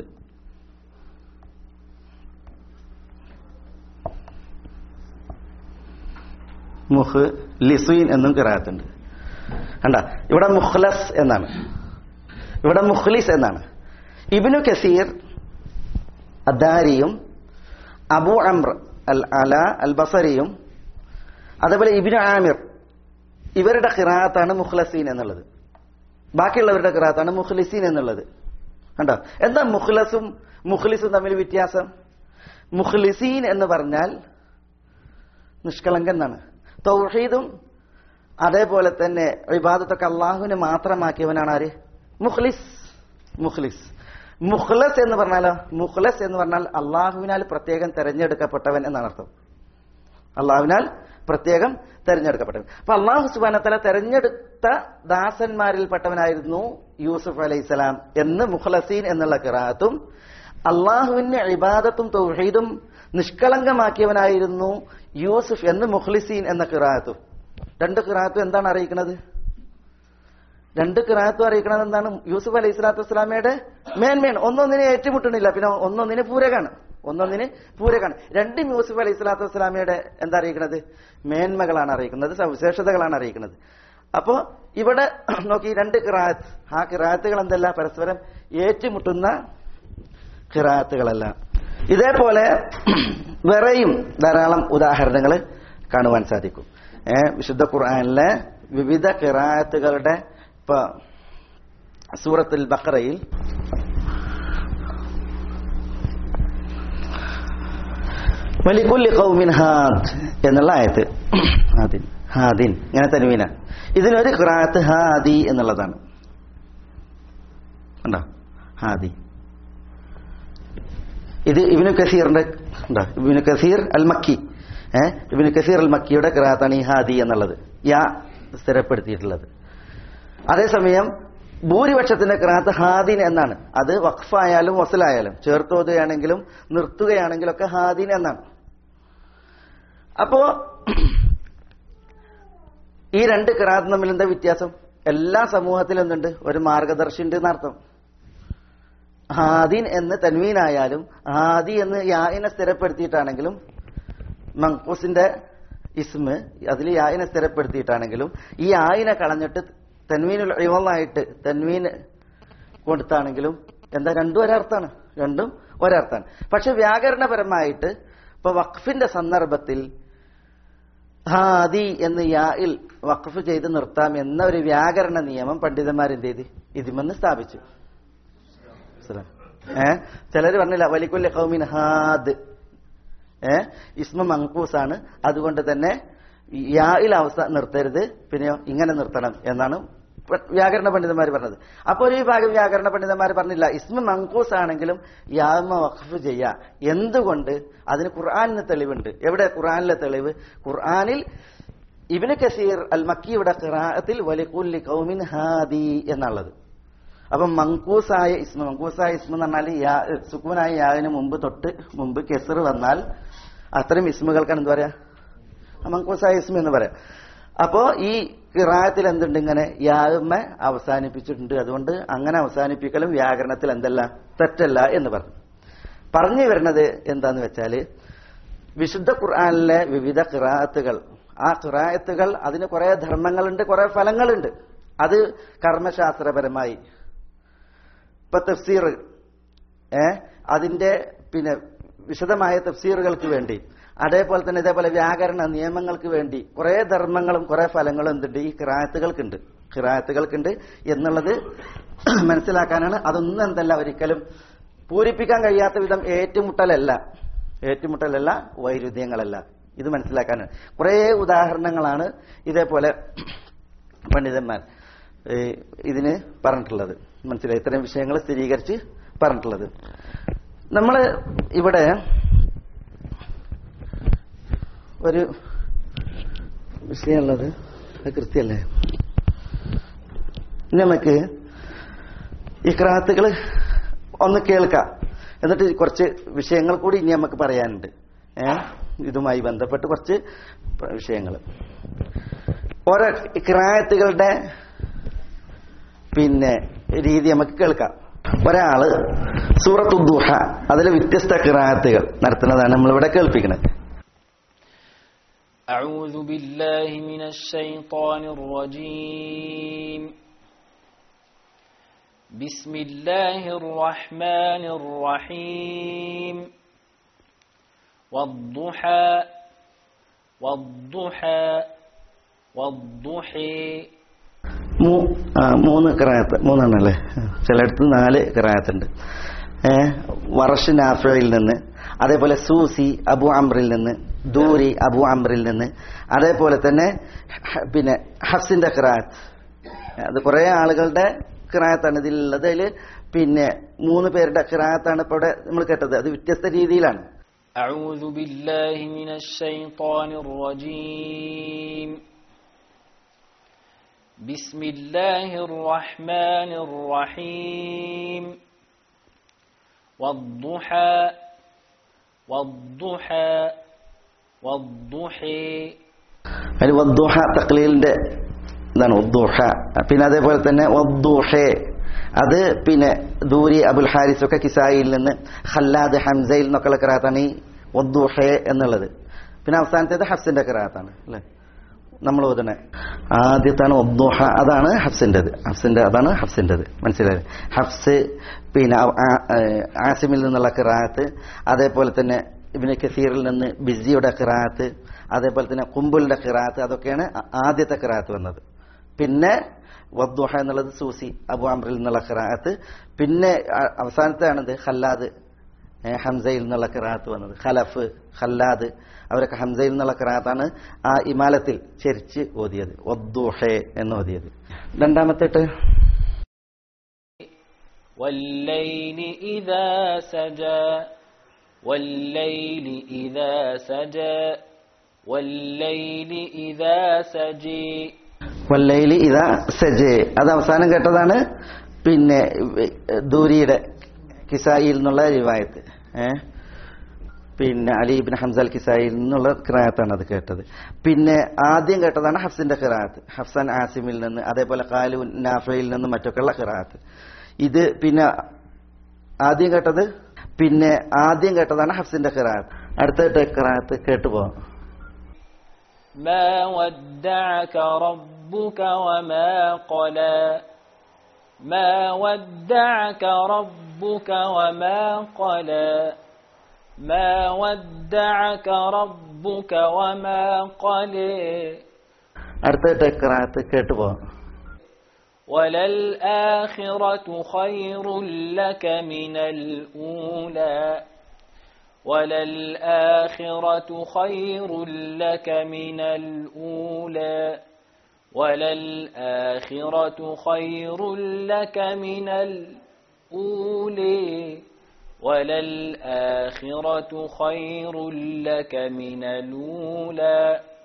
മുഹ് ലിസീൻ എന്നും കിറാത്തുണ്ട് കണ്ട ഇവിടെ മുഖ്ലസ് എന്നാണ് ഇവിടെ മുഖ്ലിസ് എന്നാണ് ഇബിനു കസീർ അദാരിയും അബു അംർ അൽ അല അൽ ബസരിയും അതേപോലെ ഇബിനു ആമിർ ഇവരുടെ ഖിറാത്താണ് മുഖ്ലസീൻ എന്നുള്ളത് ബാക്കിയുള്ളവരുടെ ഖിറാത്താണ് മുഖ്ലിസീൻ എന്നുള്ളത് കണ്ടോ എന്താ മുഖ്ലസും മുഖ്ലിസും തമ്മിൽ വ്യത്യാസം മുഖ്ലിസീൻ എന്ന് പറഞ്ഞാൽ നിഷ്കളങ്കൻ എന്നാണ് തൗഹീദും അതേപോലെ തന്നെ വിവാദത്തൊക്കെ അള്ളാഹുവിന് മാത്രമാക്കിയവനാണ് ആര് മുഖ്ലിസ് മുഖ്ലിസ് മുഖ്ലസ് എന്ന് പറഞ്ഞാലോ മുഖ്ലസ് എന്ന് പറഞ്ഞാൽ അള്ളാഹുവിനാൽ പ്രത്യേകം തെരഞ്ഞെടുക്കപ്പെട്ടവൻ എന്നാണ് അർത്ഥം അള്ളാഹുവിനാൽ പ്രത്യേകം തെരഞ്ഞെടുക്കപ്പെട്ടവൻ അപ്പൊ അള്ളാഹു സുബാനത്തല തെരഞ്ഞെടുത്ത ദാസന്മാരിൽപ്പെട്ടവനായിരുന്നു യൂസുഫ് അലൈഹിസ്സലാം എന്ന് മുഖ്ലസീൻ എന്നുള്ള കിറാത്തും അള്ളാഹുവിന്റെ ഇബാദത്തും തൗഹീദും നിഷ്കളങ്കമാക്കിയവനായിരുന്നു യൂസുഫ് എന്ന് മുഖ്ലിസീൻ എന്ന കിറാത്തും രണ്ട് കിറാത്തും എന്താണ് അറിയിക്കുന്നത് രണ്ട് കിറാത്തും അറിയിക്കുന്നത് എന്താണ് യൂസുഫ് അലൈഹി സ്വലാത്തു വസ്സലാമയുടെ മേന്മയാണ് ഒന്നൊന്നിനെ ഏറ്റുമുട്ടണില്ല പിന്നെ ഒന്നൊന്നിന് പൂരകാണ് ഒന്നൊന്നിന് പൂരകാണ് രണ്ടും യൂസുഫ് അലൈഹി സ്വലാത്തു വസ്സലാമയുടെ എന്താ അറിയിക്കുന്നത് മേന്മകളാണ് അറിയിക്കുന്നത് സവിശേഷതകളാണ് അറിയിക്കുന്നത് അപ്പോ ഇവിടെ നോക്കി രണ്ട് കിറാത്ത് ആ കിറാത്തുകൾ എന്തല്ല പരസ്പരം ഏറ്റുമുട്ടുന്ന ഖിറാത്തുകളല്ല ഇതേപോലെ വേറെയും ധാരാളം ഉദാഹരണങ്ങൾ കാണുവാൻ സാധിക്കും ഏ, വിശുദ്ധ ഖുർആനിലെ വിവിധ ഖിറാത്തുകളുടെ ഇപ്പൊ സൂറത്തുൽ ബഖറയിൽ വലിക്കുല്ലി ഖൗമിൻ ഹാദ് എന്നുള്ള ആയത്ത് ഹാദിൻ ഹാദിൻ ഇങ്ങനെ തരുവീന ഇതിനൊരു ഖിറാത്ത് ഹാദി എന്നുള്ളതാണ് ഉണ്ടോ ഹാദി ഇത് ഇബിനു കസീറിന്റെ ഉണ്ടോ ഇബിനു കസീർ അൽ മക്കി ഏഹ് ഇബിനു കസീർ അൽ മക്കിയുടെ ഖിറാത്താണ് ഈ ഹാദി എന്നുള്ളത് യാ സ്ഥിരപ്പെടുത്തിയിട്ടുള്ളത് അതേസമയം ഭൂരിപക്ഷത്തിന്റെ ഖിറാത്ത് ഹാദിൻ എന്നാണ് അത് വഖഫായാലും വസലായാലും ചേർത്തോതുകയാണെങ്കിലും നിർത്തുകയാണെങ്കിലും ഒക്കെ ഹാദിൻ എന്നാണ് അപ്പോ ഈ രണ്ട് ഖിറാത്ത് തമ്മിൽ എന്താ വ്യത്യാസം എല്ലാ സമൂഹത്തിലും എന്തുണ്ട് ഒരു മാർഗദർശി ഉണ്ട് എന്നർത്ഥം ഹാദിൻ എന്ന് തൻവീനായാലും ഹാദി എന്ന് യായിനെ സ്ഥിരപ്പെടുത്തിയിട്ടാണെങ്കിലും മങ്കൂസിന്റെ ഇസ്മ് അതിൽ യായിനെ സ്ഥിരപ്പെടുത്തിയിട്ടാണെങ്കിലും ഈ ആയിനെ കളഞ്ഞിട്ട് തൻവീനുൽ ഇവളായിട്ട് തൻവീൻ കൊടുത്താണെങ്കിലും എന്താ രണ്ടും ഒരർത്ഥാണ് രണ്ടും ഒരർത്ഥാണ് പക്ഷെ വ്യാകരണപരമായിട്ട് ഇപ്പൊ വഖഫിന്റെ സന്ദർഭത്തിൽ ഹാദി എന്ന് യായിൽ വഖഫ് ചെയ്ത് നിർത്താം എന്ന ഒരു വ്യാകരണ നിയമം പണ്ഡിതന്മാർ എന്ത് ചെയ്ത് ഇതിമെന്ന് സ്ഥാപിച്ചു ഏ ചിലർ പറഞ്ഞില്ല വലിക്കുല്ല കൗമിൻ ഹാദ് ഏ ഇസ്മ മങ്കൂസാണ് അതുകൊണ്ട് തന്നെ യായിൽ അവസ്ഥ നിർത്തരുത് പിന്നെയോ ഇങ്ങനെ നിർത്തണം എന്നാണ് പ- വ്യാകരണ പണ്ഡിതന്മാർ പറഞ്ഞത് അപ്പോൾ ഒരു വിഭാഗം വ്യാകരണ പണ്ഡിതന്മാർ പറഞ്ഞില്ല ഇസ്മ മങ്കൂസ് ആണെങ്കിലും യാമ വഖഫ് ചെയ്യാ എന്തുകൊണ്ട് അതിന് ഖുർആാനിന് തെളിവുണ്ട് എവിടെ ഖുർആാനിലെ തെളിവ് ഖുർആാനിൽ ഇബിന് കസീർ അൽ മക്കിയുടെ ഖിറാഅത്തിൽ വലിക്കുല്ലി കൗമിൻ ഹാദി എന്നുള്ളത് അപ്പം മങ്കൂസായ ഇസ്മ മങ്കൂസായ ഇസ്മ എന്ന് പറഞ്ഞാൽ യാ സുക്കൂനായ യാവിന് മുമ്പ് തൊട്ട് മുമ്പ് കെസർ വന്നാൽ അത്തരം ഇസ്മുകൾക്കാണ് എന്ത് പറയാ ആ മങ്കൂസായ ഇസ്മ എന്ന് പറയാം അപ്പോ ഈ കിറായത്തിൽ എന്തുണ്ട് ഇങ്ങനെ യാവുമ്മ അവസാനിപ്പിച്ചിട്ടുണ്ട് അതുകൊണ്ട് അങ്ങനെ അവസാനിപ്പിക്കലും വ്യാകരണത്തിൽ എന്തല്ല തെറ്റല്ല എന്ന് പറഞ്ഞു പറഞ്ഞു വരുന്നത് എന്താന്ന് വെച്ചാല് വിശുദ്ധ ഖുർആനിലെ വിവിധ കിറാത്തുകൾ ആ കിറായത്തുകൾ അതിന് കുറെ ധർമ്മങ്ങളുണ്ട് കുറെ ഫലങ്ങളുണ്ട് അത് കർമ്മശാസ്ത്രപരമായി ഇപ്പൊ തഫ്സീർ ഏ അതിന്റെ പിന്നെ വിശദമായ തഫ്സീറുകൾക്ക് വേണ്ടി അതേപോലെ തന്നെ ഇതേപോലെ വ്യാകരണ നിയമങ്ങൾക്ക് വേണ്ടി കുറെ ധർമ്മങ്ങളും കുറെ ഫലങ്ങളും എന്തുണ്ട് ഈ കിറായത്തുകൾക്കുണ്ട് കിറായത്തുകൾക്കുണ്ട് എന്നുള്ളത് മനസ്സിലാക്കാനാണ് അതൊന്നും എന്തല്ല ഒരിക്കലും പൂരിപ്പിക്കാൻ കഴിയാത്ത വിധം ഏറ്റുമുട്ടലല്ല ഏറ്റുമുട്ടലല്ല വൈരുദ്ധ്യങ്ങളല്ല ഇത് മനസ്സിലാക്കാനാണ് കുറെ ഉദാഹരണങ്ങളാണ് ഇതേപോലെ പണ്ഡിതന്മാർ ഏ, ഇതിന് പറഞ്ഞിട്ടുള്ളത് മനസ്സിലായി ഇത്തരം വിഷയങ്ങൾ സ്ഥിരീകരിച്ച് പറഞ്ഞിട്ടുള്ളത് നമ്മൾ ഇവിടെ ഒരു വിഷയമുള്ളത് അത് കൃത്യമല്ലേ ഇനി നമുക്ക് ഇക്രാത്തുകൾ ഒന്ന് കേൾക്കാം എന്നിട്ട് കുറച്ച് വിഷയങ്ങൾ കൂടി ഇനി നമുക്ക് പറയാനുണ്ട് ഏ ഇതുമായി ബന്ധപ്പെട്ട് കുറച്ച് വിഷയങ്ങൾ ഓരോ കിറായത്തുകളുടെ പിന്നെ രീതി നമുക്ക് കേൾക്കാം ഒരാള് സൂറത്തു ദുഹ അതിലെ വ്യത്യസ്ത കിറായത്തുകൾ നടത്തുന്നതാണ് നമ്മളിവിടെ കേൾപ്പിക്കുന്നത് أعوذ بالله من الشيطان الرجيم بسم الله الرحمن الرحيم والضحى والضحى والضحى മൂ- ആ, മൂന്ന് കിറായത്ത് മൂന്നെണ്ണം അല്ലേ ചിലയിടത്ത് നാല് കിറായത്തുണ്ട് ഏഹ് വർഷ നാഫയിൽ നിന്ന് അതേപോലെ സൂസി അബു അമ്രിൽ നിന്ന് ദൂരി അബു അമ്രിൽ നിന്ന് അതേപോലെ തന്നെ ഹ- പിന്നെ ഹഫ്സിന്റെ കിറായത്ത് അത് കുറെ ആളുകളുടെ കിറായത്താണ് ഇതിലുള്ളത് അതിൽ പിന്നെ മൂന്ന് പേരുടെ കിറായത്താണ് ഇപ്പോൾ ഇവിടെ നമ്മൾ കേട്ടത് അത് വ്യത്യസ്ത രീതിയിലാണ് أعوذ بالله من الشيطان الرجيم بسم الله الرحمن الرحيم والضحى والضحى والضحى അതിൽ വദ്ദുഹ തക്ലീലിന്റെ ഇതാണ് വദ്ദുഹ പിന്നെ അതേപോലെ തന്നെ വദ്ദുഹെ അത് പിന്നെ ദൂരി അബുൽ ഹാരിസ് ഒക്കെ കിസായിൽ നിന്ന് ഖല്ലാദ് ഹംസയിൽ നിന്നൊക്കെയുള്ള കിറാത്താണ് ഈ വദ്ദുഹെ എന്നുള്ളത് പിന്നെ അവസാനത്തേത് ഹഫ്സിന്റെ കിറാത്താണ് അല്ലെ നമ്മൾ ഓതണേ ആദ്യത്താണ് വദ്ദുഹ അതാണ് ഹഫ്സിന്റേത് ഹഫ്സിന്റെ അതാണ് ഹഫ്സിന്റേത് മനസ്സിലായത് ഹഫ്സ് പിന്നെ ആ- ആ- ആസിമിൽ നിന്നുള്ള കിറാത്ത് അതേപോലെ തന്നെ ഇബിന് കസീറിൽ നിന്ന് ബിസിയുടെ കിറാത്ത് അതേപോലെ തന്നെ കുമ്പുലിന്റെ കിറാത്ത് അതൊക്കെയാണ് ആ- ആദ്യത്തെ കിറാത്ത് വന്നത് പിന്നെ വദ്ദുഹ എന്നുള്ളത് സൂസി അബു അമ്രിൽ നിന്നുള്ള കിറാത്ത് പിന്നെ ആ- അവസാനത്തെയാണിത് ഖല്ലാദ് ഏ, ഹംസയിൽ നിന്നുള്ള കിറാത്ത് വന്നത് ഖലഫ് ഖല്ലാദ് അവരൊക്കെ ഹംസയിൽ നിന്നുള്ള കിറാത്താണ് ആ ഇമാലത്തിൽ ചെരിച്ച് ഓതിയത് വദ്ദുഹെ എന്ന് ഓതിയത് രണ്ടാമത്തേട്ട് والليل إذا سجى والليل إذا سجى والليل إذا سجي വല്ലയില് ഇതാ സജേ അത് അവസാനം കേട്ടതാണ് പിന്നെ ദൂരിയുടെ കിസായിൽ നിന്നുള്ള റിവായത്ത് ഏ പിന്നെ അലി ഇബിൻ ഹംസൽ കിസായിൽ നിന്നുള്ള കിറായത്താണ് അത് കേട്ടത് പിന്നെ ആദ്യം കേട്ടതാണ് ഹഫ്സിന്റെ കിറാത്ത് ഹഫ്സാൻ ആസിമിൽ നിന്ന് അതേപോലെ കാലു നാഫയിൽ നിന്നും മറ്റൊക്കെയുള്ള കിറാത്ത് ഇത് പിന്നെ ആദ്യം കേട്ടത് പിന്നെ ആദ്യം കേട്ടതാണ് ഹഫ്സിന്റെ കിറാത്ത് അടുത്ത കിറാത്ത് കേട്ടുപോകാം ما ودعك ربك وما قلى ما ودعك ربك وما قلى ما ودعك ربك وما قلى അടുത്ത കിറാത്ത് കേട്ടുപോകാം وللآخرة خير لك من الأولى وللآخرة خير لك من الأولى وللآخرة خير لك من الأولى وللآخرة خير لك من الأولى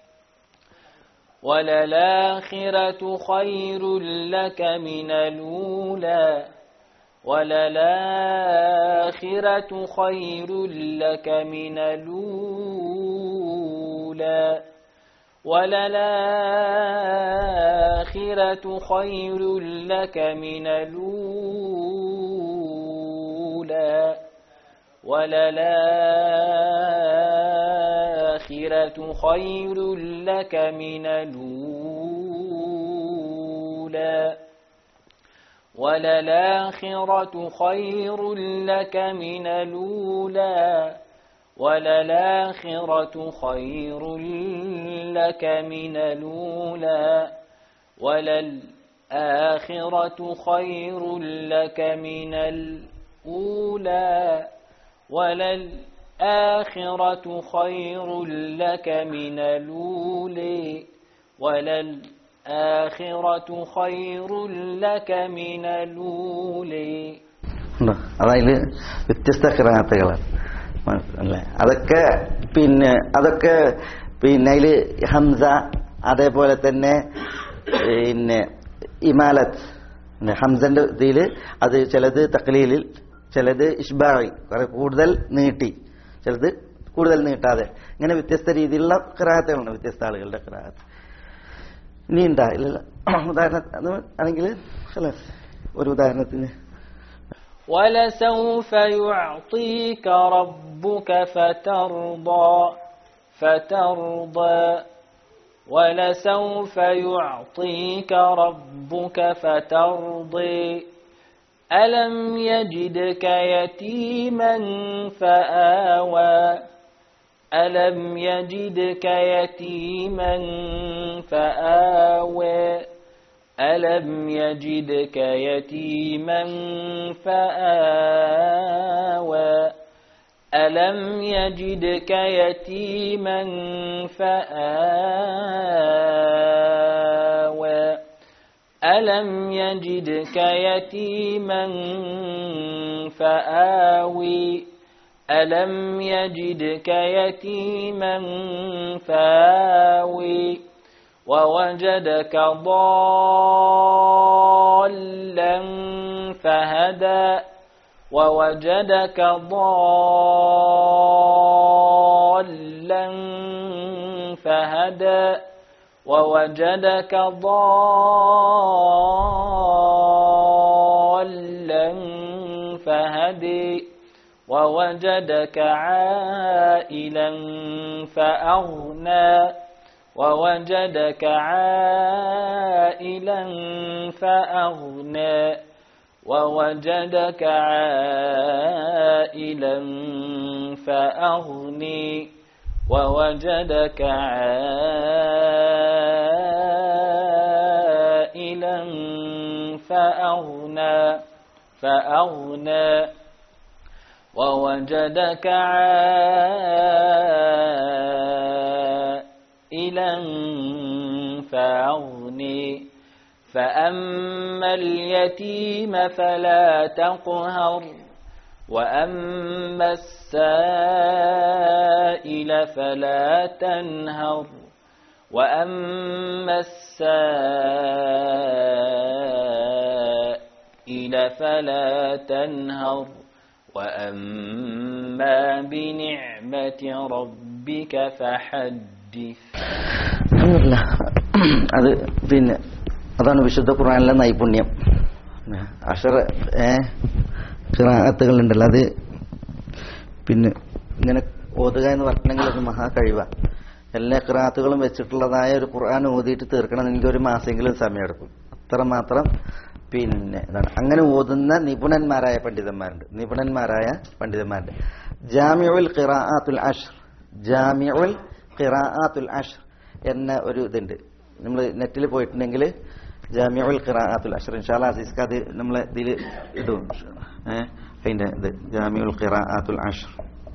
وللآخرة خير لك من الأولى وللآخرة خير لك من الأولى وللآخرة خير لك من الأولى وللآخرة خير لك من الأولى وللآخرة خير لك من الأولى وللآخرة خير لك من الأولى وللآخرة خير لك من الأولى وللآخرة خير لك من الأولى وللآخرة خير لك من الأولى ഉണ്ടോ അതായത് വ്യത്യസ്ത കിറാത്തുകളാണ് അല്ലേ അതൊക്കെ പിന്നെ അതൊക്കെ പിന്നെ അതില് ഹംസ അതേപോലെ തന്നെ പിന്നെ ഇമാലത്ത് പിന്നെ ഹംസന്റെ ഇതില് അത് ചിലത് തക്ലീലിൽ ചിലത് ഇഷ്ബായി കുറെ കൂടുതൽ നീട്ടി ചിലത് കൂടുതൽ നീട്ടാതെ ഇങ്ങനെ വ്യത്യസ്ത രീതിയിലുള്ള കിറാത്തുകളുണ്ട് വ്യത്യസ്ത ആളുകളുടെ കിറാത്ത് ഇനി ഉണ്ടാ ഇല്ലല്ല ഉദാഹരണത്തിന് ആണെങ്കിൽ ഖലാസ്. ഒരു ഉദാഹരണത്തിന് ولسوف يعطيك ربك فترضى فترضى ولسوف يعطيك ربك فترضي ألم يجدك يتيما فآوى ألم يجدك يتيما فآوى ألم يجدك يتيما فآوى ألم يجدك يتيما فآوى ألم يجدك يتيما فآوي ألم يجدك يتيما فآوي ووجدك ضالا فهدى ووجدك ضالا فهدى ووجدك ضالا فهدي ووجدك عائلا فأغنى ووجدك عائلا فأغنى ووجدك عائلا فأغني ووجدك عائلا فأغنى فأغنى ووجدك عائلا فأغني فأما اليتيم فلا تقهر وأما السائل فلا تنهر وأما السائل فلا تنهر وأما بنعمة ربك فحدث അങ്ങനല്ല അത് പിന്നെ അതാണ് വിശുദ്ധ ഖുർആനിലെ നൈപുണ്യം അഷറ ഏ ഖിറാഅത്തുകളുണ്ടല്ലോ അത് പിന്നെ ഇങ്ങനെ ഓതുക എന്ന് പറഞ്ഞെങ്കിൽ അത് മഹാ കഴിവാണ് എല്ലാ ഖിറാത്തുകളും വെച്ചിട്ടുള്ളതായ ഒരു ഖുർആൻ ഓതിയിട്ട് തീർക്കണം എനിക്ക് ഒരു മാസമെങ്കിലും സമയമെടുക്കും അത്രമാത്രം പിന്നെ ഇതാണ് അങ്ങനെ ഓതുന്ന നിപുണന്മാരായ പണ്ഡിതന്മാരുണ്ട് നിപുണന്മാരായ പണ്ഡിതന്മാരുണ്ട് ജാമിഉൽ ഖിറാഅത്തുൽ അഷ്ർ ജാമിഉൽ ഖിറാഅത്തുൽ അഷ്ർ എന്ന ഒരു ഇതുണ്ട് നമ്മൾ നെറ്റിൽ പോയിട്ടുണ്ടെങ്കിൽ ജാമിഉൽ ഖിറാഅത്തുൽ അഷ്ർ ഇൻഷാല്ലാ അസീസ്ക്ക് അത് നമ്മൾ ഇതിൽ ഇടും ഏഹ് അതിന്റെ ഇത് ജാമിഉൽ ഖിറാഅത്തുൽ അഷ്ർ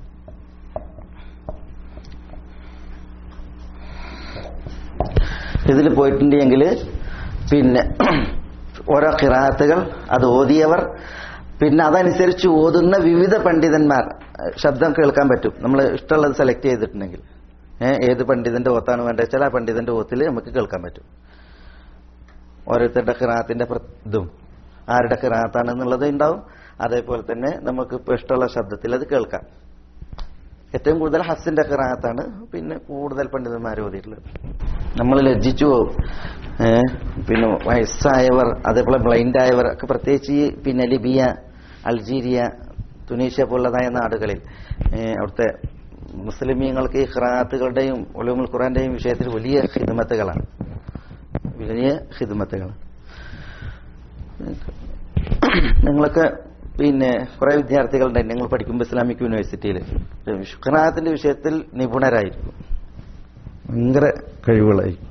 ഇതിൽ പോയിട്ടുണ്ടെങ്കിൽ പിന്നെ ഓരോ ഖിറാത്തുകൾ അത് ഓതിയവർ പിന്നെ അതനുസരിച്ച് ഓതുന്ന വിവിധ പണ്ഡിതന്മാർ ശബ്ദം കേൾക്കാൻ പറ്റും നമ്മൾ ഇഷ്ടമുള്ളത് സെലക്ട് ചെയ്തിട്ടുണ്ടെങ്കിൽ ഏഹ് ഏത് പണ്ഡിതന്റെ ഓത്താണ് വേണ്ടത് വെച്ചാൽ ആ പണ്ഡിതന്റെ ഓത്തിൽ നമുക്ക് കേൾക്കാൻ പറ്റും ഓരോരുത്തരുടെ ഖിറാത്തിന്റെ പ്ര- ഇതും ആരുടെ ഖിറാത്താണെന്നുള്ളത് ഉണ്ടാവും അതേപോലെ തന്നെ നമുക്ക് ഇപ്പോൾ ഇഷ്ടമുള്ള ശബ്ദത്തിൽ അത് കേൾക്കാം ഏറ്റവും കൂടുതൽ ഹസ്സിന്റെ ഖിറാത്താണ് പിന്നെ കൂടുതൽ പണ്ഡിതന്മാർ ഓതിയിട്ടുള്ളത് നമ്മൾ ലജ്ജിച്ചു പോകും ഏ, പിന്നെ വയസ്സായവർ അതേപോലെ ബ്ലൈൻഡ് ആയവർ ഒക്കെ പ്രത്യേകിച്ച് ഈ പിന്നെ ലിബിയ അൾജീരിയ തുനീഷ്യ പോലുള്ളതായ നാടുകളിൽ ഏ, അവിടുത്തെ മുസ്ലിമീങ്ങൾക്ക് ഈ ഖിറാത്തുകളുടെയും ഒലുമുൽ ഖുറാന്റെയും വിഷയത്തിൽ വലിയ ഹിദ്മത്തുകളാണ് വലിയ ഹിദ്മത്തുകൾ നിങ്ങളൊക്കെ പിന്നെ കുറെ വിദ്യാർത്ഥികളുണ്ട് നിങ്ങൾ പഠിക്കുമ്പോൾ ഇസ്ലാമിക് യൂണിവേഴ്സിറ്റിയിൽ ഖിറാത്തിന്റെ വിഷയത്തിൽ നിപുണരായിരിക്കും ഭയങ്കര കഴിവുകളായിരിക്കും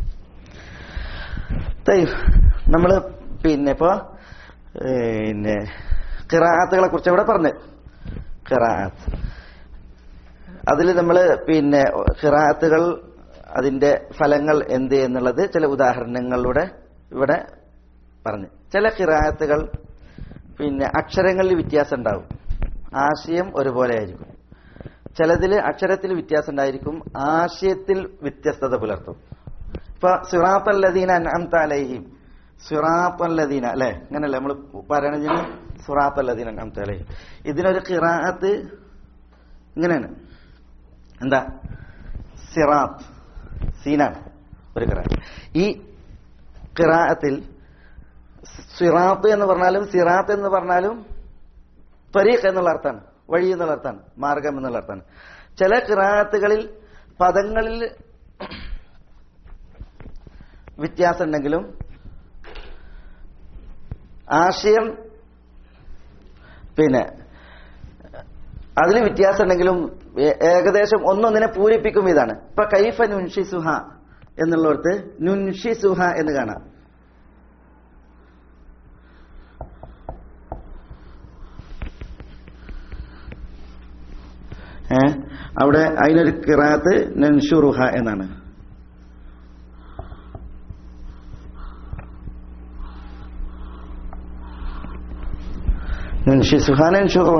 നമ്മൾ പിന്നെ ഇപ്പോ പിന്നെ ഖിറാത്തുകളെ കുറിച്ച് ഇവിടെ പറഞ്ഞു ഖിറാത്ത് അതിൽ നമ്മൾ പിന്നെ ഖിറാത്തുകൾ അതിന്റെ ഫലങ്ങൾ എന്ത് എന്നുള്ളത് ചില ഉദാഹരണങ്ങളിലൂടെ ഇവിടെ പറഞ്ഞു ചില ഖിറാത്തുകൾ പിന്നെ അക്ഷരങ്ങളിൽ വ്യത്യാസം ഉണ്ടാവും ആശയം ഒരുപോലെ ആയിരിക്കും ചിലതിൽ അക്ഷരത്തിൽ വ്യത്യാസം ഉണ്ടായിരിക്കും ആശയത്തിൽ വ്യത്യസ്തത പുലർത്തും ഇപ്പൊ സിറാത്തല്ലദീന അൻഅംത അലൈഹിം സിറാത്തല്ലദീന അല്ലെ അങ്ങനല്ലേ നമ്മൾ പറയണതിന് സിറാത്തല്ലദീന അൻഅംത അലൈഹിം ഇതിനൊരു ഖിറാഅത്ത് ഇങ്ങനെയാണ് എന്താ സിറാത്ത് സീനാണ് ഒരു ഖിറാത്ത് ഈ ഖിറാഅത്തിൽ സിറാത്ത് എന്ന് പറഞ്ഞാലും സിറാത്ത് എന്ന് പറഞ്ഞാലും ത്വരീഖ് എന്നുള്ള അർത്ഥമാണ് വഴി എന്നുള്ള അർത്ഥമാണ് മാർഗം എന്നുള്ള അർത്ഥമാണ് ചില ഖിറാത്തുകളിൽ പദങ്ങളിൽ വ്യത്യാസം ഉണ്ടെങ്കിലും ആശയം പിന്നെ അതിൽ വ്യത്യാസം ഉണ്ടെങ്കിലും ഏ- ഏകദേശം ഒന്നൊന്നിനെ പൂരിപ്പിക്കും ഇതാണ് ഇപ്പൊ കൈഫ നുൻഷി സുഹ എന്നുള്ളിടത്ത് നുൻഷി സുഹ എന്ന് കാണാം ഏ അവിടെ അതിനൊരു കിറാത്ത് നൻഷുറുഹ എന്നാണ് നൻഷി സുഹ നൻഷുറുഹ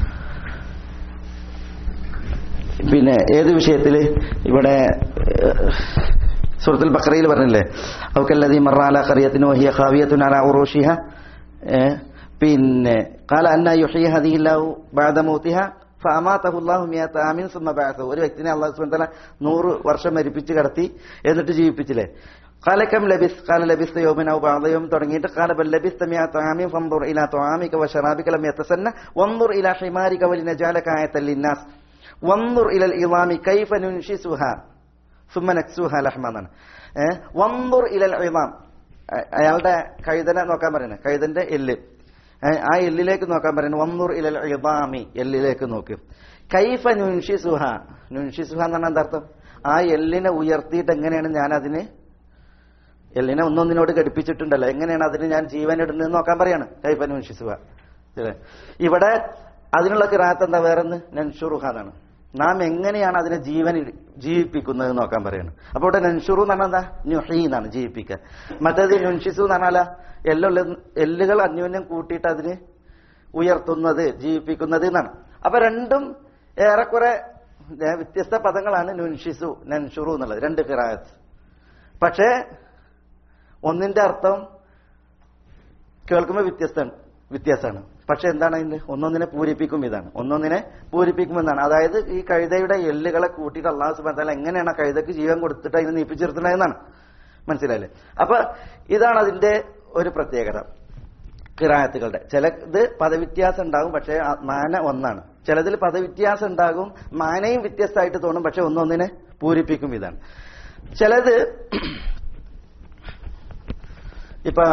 പിന്നെ ഏത് വിഷയത്തില് ഇവിടെ സുഹൃത്തുൽ ബക്രയിൽ പറഞ്ഞില്ലേ അവക്കല്ലതി മറാല കറിയത്തിനോ ഹിയ ഖാവിയത്തുൻ അല ഉറൂഷിഹ ഏ, പിന്നെ കാല അന്ന യുഹി ഹദിഹില്ലാഹു ബഅദ മൗതിഹ ഫഅമാതഹു അല്ലാഹു മിയത ആമിൻ സുമ്മ ബഅസഹു ഒരു വ്യക്തിനെ അല്ലാഹു സുബ്ഹാനഹു വ തആല 100 വർഷം മരിപ്പിച്ച് കടത്തി എന്നിട്ട് ജീവിപ്പിച്ചില്ലേ قال كم لبثت قال لبثت يوما او بعض يوم തുടങ്ങിയിട്ട് قال بل لبثت مئة عام فانظر الى طعامك وشرابك لم يتسنى وانظر الى حمارك ولنجعلك آية للناس വന്നുർ ഇലൽ ഇളാമി കൈഫ നുൻഷിസുഹ സുമ്മ നക്സുഹ ലഹ്മ എന്നാണ് ഏഹ് വന്നുർ ഇലൽ ഇളാം അ- അയാളുടെ കഴുതനെ നോക്കാൻ പറയുന്നത് കഴുതന്റെ എല്ല് ഏഹ് ആ എല്ലിലേക്ക് നോക്കാൻ പറയുന്നത് വന്നുർ ഇലൽ ഇളാമി എല്ലിലേക്ക് നോക്ക് കൈഫ നുൻഷിസുഹ നുൻഷിസുഹ എന്നാണ് എന്താ അർത്ഥം ആ എല്ലിനെ ഉയർത്തിയിട്ട് എങ്ങനെയാണ് ഞാൻ അതിന് എല്ലിനെ ഒന്നൊന്നിനോട് ഘടിപ്പിച്ചിട്ടുണ്ടല്ലോ എങ്ങനെയാണ് അതിന് ഞാൻ ജീവൻ ഇടുന്നത് നോക്കാൻ പറയാണ് കൈഫ നുൻഷിസുഹ ഇല്ലേ? ഇവിടെ അതിനുള്ള കിറാത്ത് എന്താ വേറെന്ന് നൻഷുറുഹ എന്നാണ് നാം എങ്ങനെയാണ് അതിനെ ജീവൻ ഇ- ജീവിപ്പിക്കുന്നത് എന്ന് നോക്കാൻ പറയാണ് അപ്പൊ ഇവിടെ നൻഷുറു എന്ന് പറഞ്ഞാൽ എന്താ നുഹി എന്നാണ് ജീവിപ്പിക്കുക മറ്റേത് നുൻഷിസു എന്ന് പറഞ്ഞാൽ എല്ലുള്ള എല്ലുകൾ അന്യോന്യം കൂട്ടിയിട്ട് അതിന് ഉയർത്തുന്നത് ജീവിപ്പിക്കുന്നത് എന്നാണ് അപ്പൊ രണ്ടും ഏറെക്കുറെ ഏ, വ്യത്യസ്ത പദങ്ങളാണ് നുൻഷിസു നൻഷുറു എന്നുള്ളത് രണ്ട് കിറാത്ത് പക്ഷേ ഒന്നിന്റെ അർത്ഥം കേൾക്കുമ്പോൾ വ്യത്യസ്തമാണ് വ്യത്യാസമാണ് പക്ഷെ എന്താണ് ഇതിന് ഒന്നൊന്നിനെ പൂരിപ്പിക്കും ഇതാണ് ഒന്നൊന്നിനെ പൂരിപ്പിക്കുമെന്നാണ് അതായത് ഈ കഴുതയുടെ എല്ലുകളെ കൂട്ടിയിട്ട് അള്ളാഹു സുബാൻ താല എങ്ങനെയാണ് ആ കഴുതക്ക് ജീവൻ കൊടുത്തിട്ട് അതിനെ നീപ്പിച്ചിരുത്തുന്നതെന്നാണ് മനസ്സിലായില്ലേ അപ്പൊ ഇതാണ് അതിന്റെ ഒരു പ്രത്യേകത കിറായത്തുകളുടെ ചിലത് പദവ്യത്യാസം ഉണ്ടാകും പക്ഷേ ആ മാന ഒന്നാണ് ചിലതിൽ പദവ്യത്യാസം ഉണ്ടാകും മാനയും വ്യത്യസ്തമായിട്ട് തോന്നും പക്ഷെ ഒന്നൊന്നിനെ പൂരിപ്പിക്കും ഇതാണ് ചിലത് ഇപ്പൊ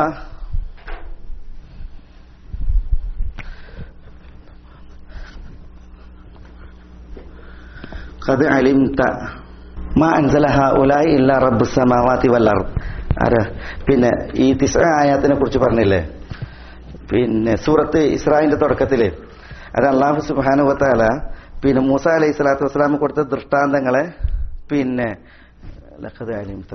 قد علمت ما أنزل هؤلاء إلا رب السماوات والأرض ആരാ പിന്നെ ഈ തിസ ആയാത്തിനെ കുറിച്ച് പറഞ്ഞില്ലേ പിന്നെ സൂറത്ത് ഇസ്രായേലിന്റെ തുടക്കത്തില് അത് അള്ളാഹു സുബാനുവത്താല പിന്നെ മൂസ അലൈഹി സ്വലാത്തു വസ്സലാം കൊടുത്ത ദൃഷ്ടാന്തങ്ങളെ പിന്നെ ലഖദ് അലിംത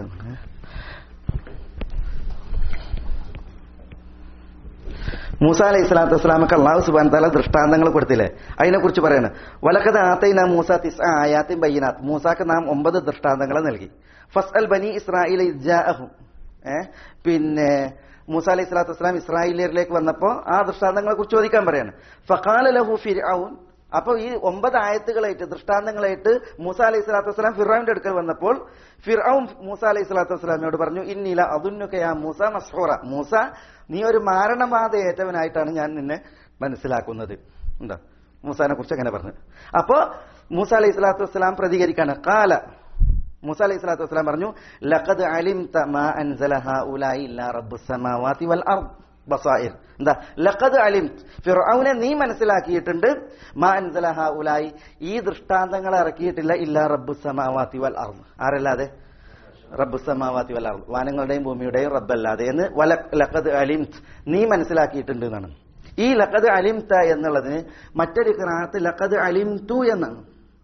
മൂസ അലൈഹി സ്വലാത്തു വസ്സലാമക്ക് അള്ളാഹു സുബാൻ താല ദൃഷ്ടാന്തങ്ങൾ കൊടുത്തില്ലേ അതിനെ കുറിച്ച് പറയാണ് വലക്കത് ആത്തൈന മൂസ തിസ് ആയാത്തിൻ ബയ്യനാത്ത് മൂസാക്ക് നാം ഒമ്പത് ദൃഷ്ടാന്തങ്ങൾ നൽകി ഫസ് അൽ ബനി ഇസ്രായേൽ ഇജാഅഹും ഏ പിന്നെ മൂസ അലൈഹി സ്വലാത്തു വസ്സലാം ഇസ്രായേലിയരിലേക്ക് വന്നപ്പോ ആ ദൃഷ്ടാന്തങ്ങളെ കുറിച്ച് ചോദിക്കാൻ പറയാണ് ഫഖാല ലഹു ഫിർഔൻ അപ്പൊ ഈ ഒമ്പത് ആയത്തുകളായിട്ട് ദൃഷ്ടാന്തങ്ങളായിട്ട് മൂസ അലൈഹി സ്വലാത്തു വസ്സലാം ഫിറാവിന്റെ അടുക്കൽ വന്നപ്പോൾ ഫിർഔൻ മൂസ അലൈഹി സ്വലാത്തു വസ്സലാമിനോട് പറഞ്ഞു ഇന്നില അതുന്നുക്കയാ മൂസ മസ്ഹൂറ മൂസ നീ ഒരു മാരണബാധ ഏറ്റവനായിട്ടാണ് ഞാൻ നിന്നെ മനസ്സിലാക്കുന്നത് എന്താ മൂസാനെ കുറിച്ച് അങ്ങനെ പറഞ്ഞു അപ്പോ മൂസ അലൈഹി സ്വലാത്തു വസ്സലാം പ്രതികരിക്കാണ് കാല മൂസ അലൈഹി സ്വലാത്തു വസ്സലാം പറഞ്ഞു ലഖദ് അലിംത മാ അൻസല ഹൗലായി ഇല്ലാ റബ്ബുസ് സമാവാതി വൽ അർദ് ബസായിർ എന്താ ലഖദ് അലിം ഫിർഔനെ നീ മനസ്സിലാക്കിയിട്ടുണ്ട് മാ അൻസല ഹൗലായി ഈ ദൃഷ്ടാന്തങ്ങൾ ഇറക്കിയിട്ടില്ല ഇല്ലാ റബ്ബുസ് സമാവാതി വൽ അർദ് ആരല്ലാതെ റബ്ബു സമാവാതി വൽ അർദ് വാനങ്ങളുടെയും ഭൂമിയുടെയും റബ്ബല്ലാതെ എന്ന് വല ലഖദ് അലിം നീ മനസ്സിലാക്കിയിട്ടുണ്ട് എന്നാണ് ഈ ലഖദ് അലിംത എന്നുള്ളതിന് മറ്റൊരു ഖിറാഅത്ത് ലഖദ് അലിംതു എന്നാണ്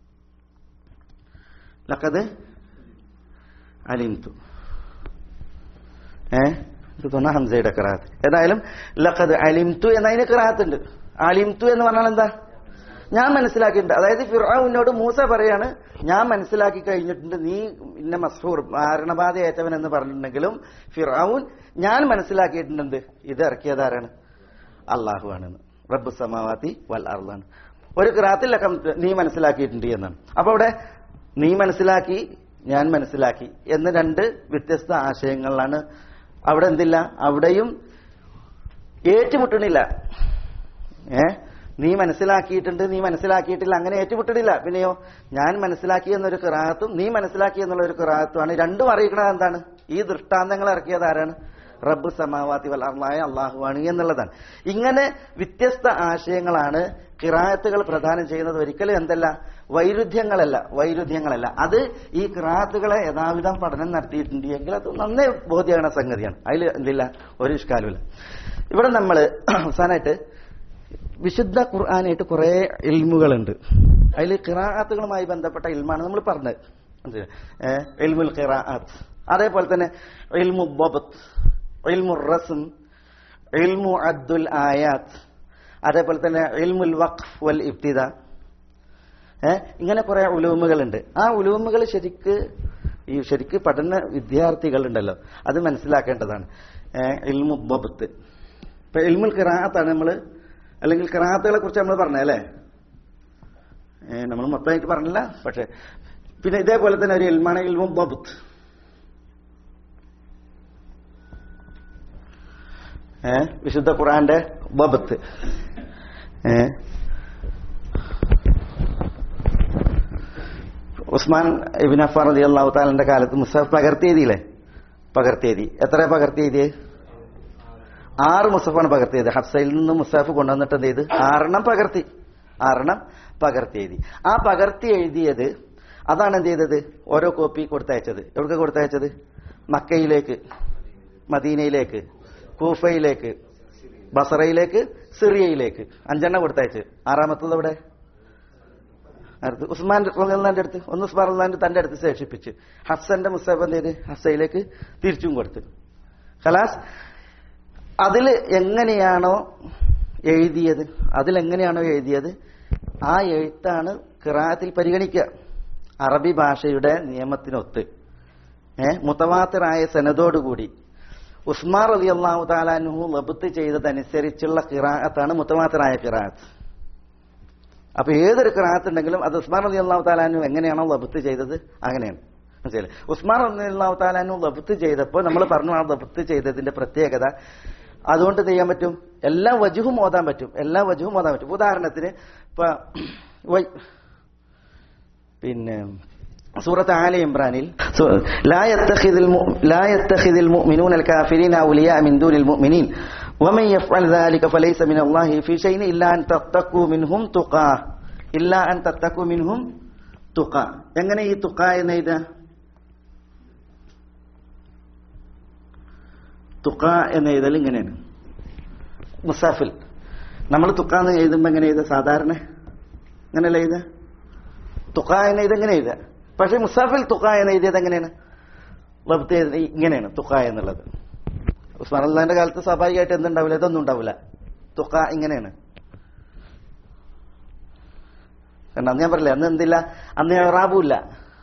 ലഖദ് അലിംതു ഏ ഇത് തോന്നാ ഹംസയുടെ ഖിറാഅത്ത് ഏതായാലും ലഖദ് അലിംതു എന്നതിന് ഖിറാഅത്ത് ഉണ്ട് അലിംതു എന്ന് പറഞ്ഞാൽ എന്താ ഞാൻ മനസ്സിലാക്കിയിട്ടുണ്ട് അതായത് ഫിർഔനോട് മൂസ പറയാണ് ഞാൻ മനസ്സിലാക്കി കഴിഞ്ഞിട്ടുണ്ട് നീ ഇന്ന മസ്ഹൂർ മാരണബാധ ഏറ്റവൻ എന്ന് പറഞ്ഞിട്ടുണ്ടെങ്കിലും ഫിർഔൻ ഞാൻ മനസ്സിലാക്കിയിട്ടുണ്ട് ഇത് ഇറക്കിയത് ആരാണ് അള്ളാഹു ആണെന്ന് റബ്ബു സമാവാത്തി വൽ അർദാണ് ഒരു ഖിറാത്തിൽ നീ മനസ്സിലാക്കിയിട്ടുണ്ട് എന്നാണ് അപ്പൊ അവിടെ നീ മനസ്സിലാക്കി ഞാൻ മനസ്സിലാക്കി എന്ന് രണ്ട് വ്യത്യസ്ത ആശയങ്ങളിലാണ് അവിടെ എന്തില്ല അവിടെയും ഏറ്റുമുട്ടണില്ല ഏ നീ മനസ്സിലാക്കിയിട്ടുണ്ട് നീ മനസ്സിലാക്കിയിട്ടില്ല അങ്ങനെ ഏറ്റുമുട്ടണില്ല പിന്നെയോ ഞാൻ മനസ്സിലാക്കി എന്നൊരു കിറാത്തും നീ മനസ്സിലാക്കി എന്നുള്ള ഒരു കിറാത്തുമാണ് രണ്ടും അറിയിക്കണത് എന്താണ് ഈ ദൃഷ്ടാന്തങ്ങൾ ഇറക്കിയത് ആരാണ് റബ്ബ് സമാവാത്തി വല്ലായ അള്ളാഹുവാണ് എന്നുള്ളതാണ് ഇങ്ങനെ വ്യത്യസ്ത ആശയങ്ങളാണ് കിറാത്തുകൾ പ്രദാനം ചെയ്യുന്നത് ഒരിക്കലും എന്തല്ല വൈരുദ്ധ്യങ്ങളല്ല വൈരുദ്ധ്യങ്ങളല്ല അത് ഈ കിറാത്തുകളെ യഥാവിധം പഠനം നടത്തിയിട്ടുണ്ടെങ്കിൽ അത് നന്നേ ബോധ്യമാണ് സംഗതിയാണ് അതിൽ എന്തില്ല ഒരു ഇഷ്കാലുമില്ല ഇവിടെ നമ്മൾ അവസാനമായിട്ട് വിശുദ്ധ ഖുർആാനായിട്ട് കുറെ ഇൽമുകളുണ്ട് അതിൽ ഖിറാഅത്തുകളുമായി ബന്ധപ്പെട്ട ഇൽമാണ് നമ്മൾ പറഞ്ഞത് മനസ്സിലായോ? ഏ, ഇൽമുൽ ഖിറാഅത്ത് അതേപോലെ തന്നെ ഇൽമു ബബത്ത് ഇൽമു റസ്ം ഇൽമു അദ്ദുൽ ആയാത്ത് അതേപോലെ തന്നെ ഇൽമുൽ വഖഫ് വൽ ഇബ്തിദ ഏ, ഇങ്ങനെ കുറെ ഉലൂമുകളുണ്ട് ആ ഉലൂമുകൾ ശരിക്ക് ഈ ശരിക്ക് പഠന വിദ്യാർത്ഥികളുണ്ടല്ലോ അത് മനസ്സിലാക്കേണ്ടതാണ് ഏ, ഇൽമു ബബത്ത് ഇപ്പൊ ഇൽമുൽ ഖിറാഅത്താണ് നമ്മൾ അല്ലെങ്കിൽ ഖിറാഅത്തുകളെ കുറിച്ച് നമ്മൾ പറഞ്ഞല്ലേ നമ്മൾ മൊത്തമായിട്ട് പറഞ്ഞില്ല പക്ഷെ പിന്നെ ഇതേപോലെ തന്നെ ഒരു ഇൽമാണ് ഇൽമു ബബത്ത് ഏ വിശുദ്ധ ഖുറാന്റെ ബബത്ത് ഏ ഉസ്മാൻ ഇബിൻ അഫാർ റതി അള്ളാഹു താലിന്റെ കാലത്ത് മുസാഫ് പകർത്തിയതിയില്ലേ പകർത്തിയതി എത്ര പകർത്തിയതി ആറ് മുസഫാണ് പകർത്തിയത് ഹഫ്സയിൽ നിന്ന് മുസാഫ് കൊണ്ടുവന്നിട്ട് എന്ത് ചെയ്ത് ആറെണ്ണം പകർത്തി ആറെണ്ണം പകർത്തി എഴുതി ആ പകർത്തി എഴുതിയത് അതാണ് എന്ത് ചെയ്തത് ഓരോ കോപ്പി കൊടുത്തയച്ചത് എവിടെ കൊടുത്തയച്ചത് മക്കയിലേക്ക് മദീനയിലേക്ക് കൂഫയിലേക്ക് ബസറയിലേക്ക് സിറിയയിലേക്ക് അഞ്ചെണ്ണം കൊടുത്തയച്ച് ആറാമത്തത് എവിടെ അടുത്ത് ഉസ്മാൻ റഹ്ലാന്റെ അടുത്ത് ഒന്ന് ഉസ്മാൻ റഹ്ലാന്റെ തന്റെ അടുത്ത് ശേഷിപ്പിച്ച് ഹഫ്സന്റെ മുസ്തഫ എന്ത് ചെയ്ത് ഹഫ്സയിലേക്ക് തിരിച്ചും കൊടുത്ത് ഖലാസ് അതിൽ എങ്ങനെയാണോ എഴുതിയത് അതിലെങ്ങനെയാണോ എഴുതിയത് ആ എഴുത്താണ് ഖിറാത്തിൽ പരിഗണിക്കുക അറബി ഭാഷയുടെ നിയമത്തിനൊത്ത് ഏ മുത്തവാത്തിറായ സനതോടുകൂടി ഉസ്മാർ അലി അള്ളാഹു താലാനുഹു ലബത്ത് ചെയ്തതനുസരിച്ചുള്ള ഖിറാഅത്താണ് മുത്തവാത്തിറായ ഖിറാഅത്ത് അപ്പൊ ഏതൊരു ഖിറാഅത്ത് ഉണ്ടെങ്കിലും അത് ഉസ്മാൻ അലി അള്ളാഹു താലാനു എങ്ങനെയാണോ ലബത്ത് ചെയ്തത് അങ്ങനെയാണ് മനസ്സിലായി ഉസ്മാൻ അലി അള്ളാഹു താലാനു ലബത്ത് ചെയ്തപ്പോൾ നമ്മൾ പറഞ്ഞു ആ ലബത്ത് ചെയ്തതിന്റെ പ്രത്യേകത അതുകൊണ്ട് എന്ത് ചെയ്യാൻ പറ്റും എല്ലാ വജുവും ഓതാൻ പറ്റും എല്ലാ വജുവും ഓതാൻ പറ്റും ഉദാഹരണത്തിന് ഇപ്പൊ വൈ- പിന്നെ സൂറത്ത് ആല ഇമ്രാനിൽ സു- ലാ യത്തഖിദിൽ മു- ലാ യത്തഖിദിൽ മുഅ്മിനൂന الكافرين أولياء من دون المؤمنين ومن يفعل ذلك فليس من الله في شيء إلا أن تتقوا منهم تقاه إلا أن تتقوا منهم തുക എങ്ങനെ ഈ തുക എന്ന് എഴുതുക തുക എന്ന് എഴുതൽ ഇങ്ങനെയാണ് മുസാഫിൽ നമ്മൾ തുക എന്ന് എഴുതുമ്പോൾ എങ്ങനെ എഴുതുക സാധാരണ അങ്ങനെയല്ല എഴുതുക തുക എന്ന് എഴുതുക എങ്ങനെ എഴുതുക പക്ഷെ മുസാഫിൽ തുക എന്ന് എഴുതിയത് എങ്ങനെയാണ് ലബ്ത് എഴുതി ഇങ്ങനെയാണ് തുക എന്നുള്ളത് ഉസ്മാൻ അള്ളാന്റെ കാലത്ത് സ്വാഭാവികമായിട്ട് എന്തുണ്ടാവില്ല ഇതൊന്നും ഉണ്ടാവില്ല തുക ഇങ്ങനെയാണ് കാരണം അന്ന് ഞാൻ പറഞ്ഞില്ല അന്ന് എന്തില്ല അന്ന് എറാബുമില്ല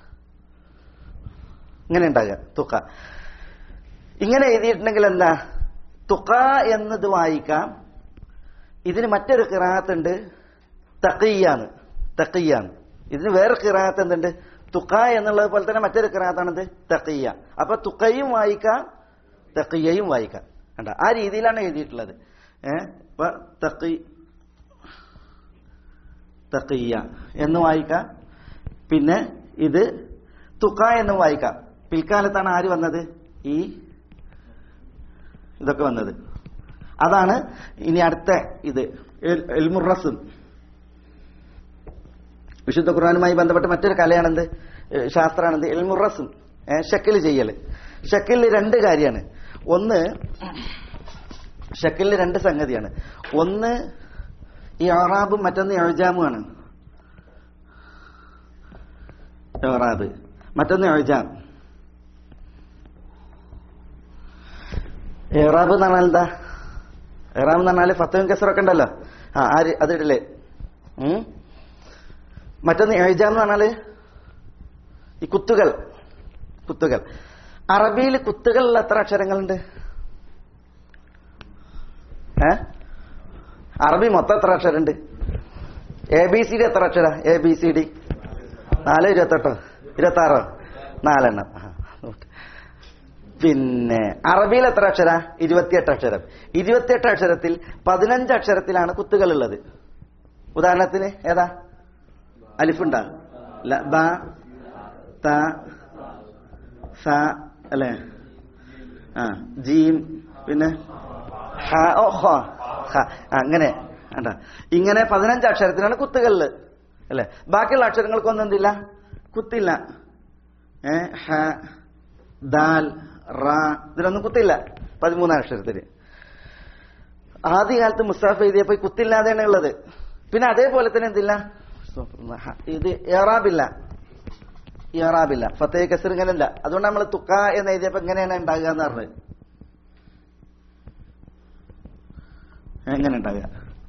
ഇങ്ങനെ ഉണ്ടാകുക തുക ഇങ്ങനെ എഴുതിയിട്ടുണ്ടെങ്കിൽ എന്താ തുക എന്നത് വായിക്കാം ഇതിന് മറ്റൊരു കിറാത്തുണ്ട് തക്കയ്യാന്ന് തക്കയ്യാന്ന് ഇതിന് വേറെ കിറാത്ത് എന്തുണ്ട് തുക എന്നുള്ളത് പോലെ തന്നെ മറ്റൊരു കിറാത്താണിത് തക്കയ്യ അപ്പൊ തുക്കയും വായിക്കാം തക്കയ്യയും വായിക്കാം കണ്ട ആ രീതിയിലാണ് എഴുതിയിട്ടുള്ളത് ഏഹ് അപ്പൊ തക്കി തക്കയ്യ എന്ന് വായിക്കാം പിന്നെ ഇത് തുക എന്ന് വായിക്കാം പിൽക്കാലത്താണ് ആര് വന്നത് ഈ ഇതൊക്കെ വന്നത് അതാണ് ഇനി അടുത്ത ഇത് എൽ- എൽമുറസും വിശുദ്ധ ഖുർആാനുമായി ബന്ധപ്പെട്ട മറ്റൊരു കലയാണെന്ത് ഏഹ് ശാസ്ത്രമാണെന്ത് എൽമുറസും ഷക്കിൽ ചെയ്യല് ഷക്കിൽ രണ്ട് കാര്യമാണ് ഒന്ന് ഷക്കിൽ രണ്ട് സംഗതിയാണ് ഒന്ന് ഈ അറാബും മറ്റൊന്ന് എഴുജാമുമാണ് എറാബ് മറ്റൊന്ന് എഴുജാം എറാബ് എന്ന് പറഞ്ഞാൽ എന്താ എറാബ് എന്ന് പറഞ്ഞാൽ ഫത്തവും കസറൊക്കെ ഉണ്ടല്ലോ ആ ആര് അതിടല്ലേ ഉം മറ്റൊന്ന് എഴുജാം എന്ന് പറഞ്ഞാല് ഈ കുത്തുകൾ കുത്തുകൾ അറബിയിൽ കുത്തുകളിൽ എത്ര അക്ഷരങ്ങളുണ്ട് ഏ അറബി മൊത്തം എത്ര അക്ഷരമുണ്ട് എ ബി സി ഡി എത്ര അക്ഷര എ ബി സി ഡി നാല് ഇരുപത്തെട്ടോ ഇരുപത്തി ആറോ നാലെണ്ണം ആ, നോക്ക്. പിന്നെ അറബിയിൽ എത്ര അക്ഷര ഇരുപത്തിയെട്ട് അക്ഷരം ഇരുപത്തിയെട്ട് അക്ഷരത്തിൽ പതിനഞ്ച് അക്ഷരത്തിലാണ് കുത്തുകളുള്ളത് ഉദാഹരണത്തിന് ഏതാ അലിഫുണ്ടാ ല ബ ത സ അല്ലേ ആ ജീം പിന്നെ ഹ ഓ ഹ ഹ അങ്ങനെ കണ്ട ഇങ്ങനെ പതിനഞ്ച് അക്ഷരത്തിനാണ് കുത്തുകളില് അല്ലെ ബാക്കിയുള്ള അക്ഷരങ്ങൾക്കൊന്നും എന്തില്ല കുത്തില്ല ഏ ഹ ദാൽ റ ഇതിലൊന്നും കുത്തില്ല പതിമൂന്നാം അക്ഷരത്തിന് ആദ്യകാലത്ത് മുസ്താഫ് എഴുതിയപ്പോ ഈ കുത്തില്ലാതെയാണ് ഉള്ളത് പിന്നെ അതേപോലെ തന്നെ എന്തില്ല ഇത് ഏറാബില്ല ഏറാബില്ല ഫത്തേ കസർ ഇങ്ങനെ ഇല്ല അതുകൊണ്ട് നമ്മൾ തുക്ക എന്ന് എഴുതിയപ്പോ എങ്ങനെയാണ് ഉണ്ടാകുക എന്ന് പറഞ്ഞത് എങ്ങനെ ഉണ്ടാകുക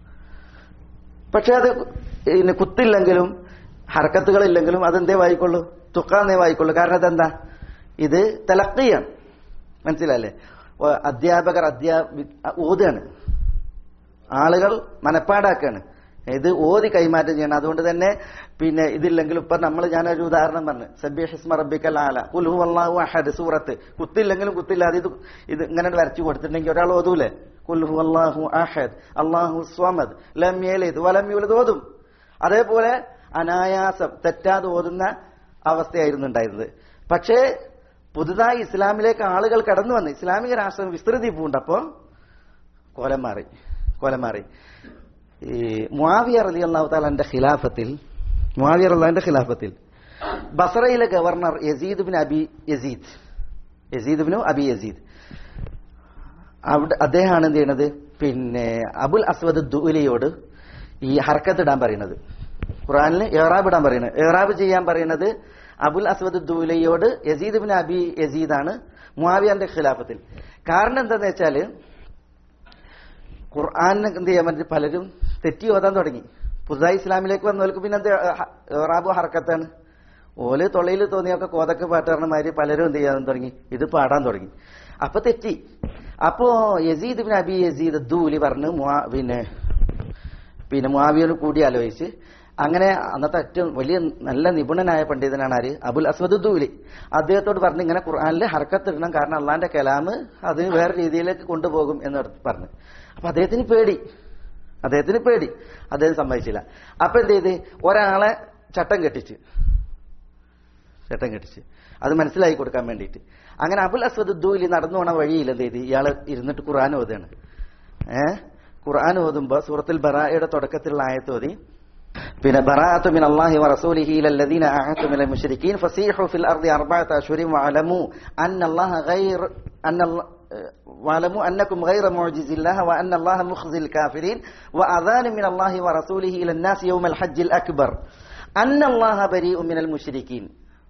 പക്ഷെ അത് പിന്നെ കുത്തില്ലെങ്കിലും ഹർക്കത്തുകളില്ലെങ്കിലും അതെന്തേ വായിക്കൊള്ളൂ തുക്ക എന്നേ വായിക്കൊള്ളൂ കാരണം അതെന്താ ഇത് തലക്കിയാണ് മനസ്സിലല്ലേ ഓ, അധ്യാപകർ അധ്യാപി ഓതുകയാണ് ആളുകൾ മനപ്പാടാക്കാണ് ഇത് ഓതി കൈമാറ്റം ചെയ്യണം അതുകൊണ്ട് തന്നെ പിന്നെ ഇതില്ലെങ്കിലും ഇപ്പൊ നമ്മൾ ഞാനൊരു ഉദാഹരണം പറഞ്ഞു സബ്യഹിസ്മ റബ്ബിക്കൽ ആല കുൽഹു അള്ളാഹു അഹദ് സൂറത്ത് കുത്തില്ലെങ്കിലും കുത്തില്ലാതെ ഇത് ഇത് ഇങ്ങനെ വരച്ചു കൊടുത്തിട്ടുണ്ടെങ്കിൽ ഒരാൾ ഓതൂലേ കുൽഹു അള്ളാഹു അഹദ് അള്ളാഹു സ്വമദ് ലം യലിദ് വലം യൂലദ് ഓതും അതേപോലെ അനായാസം തെറ്റാതെ ഓതുന്ന അവസ്ഥയായിരുന്നു ഉണ്ടായിരുന്നത് പക്ഷേ പുതുതായി ഇസ്ലാമിലേക്ക് ആളുകൾ കടന്നു വന്ന് ഇസ്ലാമിക രാഷ്ട്രം വിസ്തൃതി പൂണ്ടപ്പോ കോലം മാറി കോലം മാറി ഈ മുആവിയ റലി അള്ളാഹു താലാന്റെ ഖിലാഫത്തിൽ മുആവിയ അള്ളാഹിന്റെ ഖിലാഫത്തിൽ ബസറയിലെ governor Yazid bin Abi Yazid Yazid bin Abi Yazid അവിടെ അദ്ദേഹമാണ് എന്ത് ചെയ്യണത് പിന്നെ അബുൽ അസ്വദ് ദുലിയോട് ഈ ഹർക്കത്ത് ഇടാൻ പറയുന്നത് ഖുറാനിൽ ഏറാബ് ഇടാൻ പറയുന്നത് ഏറാബ് ചെയ്യാൻ പറയുന്നത് അബുൽ അസ്വദ് ദുലയോട് യസീദ് ബിൻ അബി യസീദാണ് മുആവിയന്റെ ഖിലാഫത്തിൽ കാരണം എന്താന്ന് വെച്ചാല് ഖുർആാനിന് എന്ത് ചെയ്യാൻ പറ്റും പലരും തെറ്റി ഓതാൻ തുടങ്ങി പുതുതായി ഇസ്ലാമിലേക്ക് വന്നവർക്ക് പിന്നെ എന്ത് ഏറാബ് ഹർക്കത്താണ് ഓല് തൊള്ളയിൽ തോന്നിയൊക്കെ കോതക്ക് പാട്ടാറിന മാതിരി പലരും എന്ത് ചെയ്യാൻ തുടങ്ങി ഇത് പാടാൻ തുടങ്ങി അപ്പൊ തെറ്റി അപ്പോ Yazid bin Abi Yazid Duali പറഞ്ഞ് മുആ- പിന്നെ പിന്നെ മുആവിയോട് കൂടി ആലോചിച്ച് അങ്ങനെ അന്നത്തെ ഏറ്റവും വലിയ നല്ല നിപുണനായ പണ്ഡിതനാണ് ആര് അബുൽ അസ്വദ് ദൂലി അദ്ദേഹത്തോട് പറഞ്ഞു ഇങ്ങനെ ഖുർആാനിൽ ഹർക്കത്ത് ഇടണം കാരണം അള്ളാന്റെ കലാമ് അത് വേറെ രീതിയിലേക്ക് കൊണ്ടുപോകും എന്ന് പറഞ്ഞു അപ്പൊ അദ്ദേഹത്തിന് പേടി അദ്ദേഹത്തിന് പേടി അദ്ദേഹം സമ്മതിച്ചില്ല അപ്പൊ എന്ത് ചെയ്ത് ഒരാളെ ചട്ടം കെട്ടിച്ച് ചട്ടം കെട്ടിച്ച് അത് മനസ്സിലാക്കി കൊടുക്കാൻ വേണ്ടിയിട്ട് അങ്ങനെ അബുൽ അസ്വദ് ദൂലി നടന്നു പോണ വഴിയിൽ എന്ത് ചെയ്ത് ഇയാള് ഇരുന്നിട്ട് ഖുർആൻ ഓതുകയാണ് ഏഹ് ഖുർആൻ ഓതുമ്പോ സൂറത്തുൽ ബറായുടെ തുടക്കത്തിലുള്ള ആയത്ത് ഓതി പിന്നെ ബറാഅത്തു മിൻ അല്ലാഹി വറസൂലിഹി ഇലല്ലദീന അഅതു മിനൽ മുശ്രിക്കീൻ ഫസീഹു ഫിൽ അർദി അർബഅത അശ്ഹുരിൻ വഅലമു അന്ന അല്ലാഹ ഗൈർ അന്ന അല്ല- واعلموا أنكم غير معجز الله وأن الله مخزي الكافرين وأذان من الله ورسوله إلى الناس يوم الحج الأكبر أن الله بريء من المشركين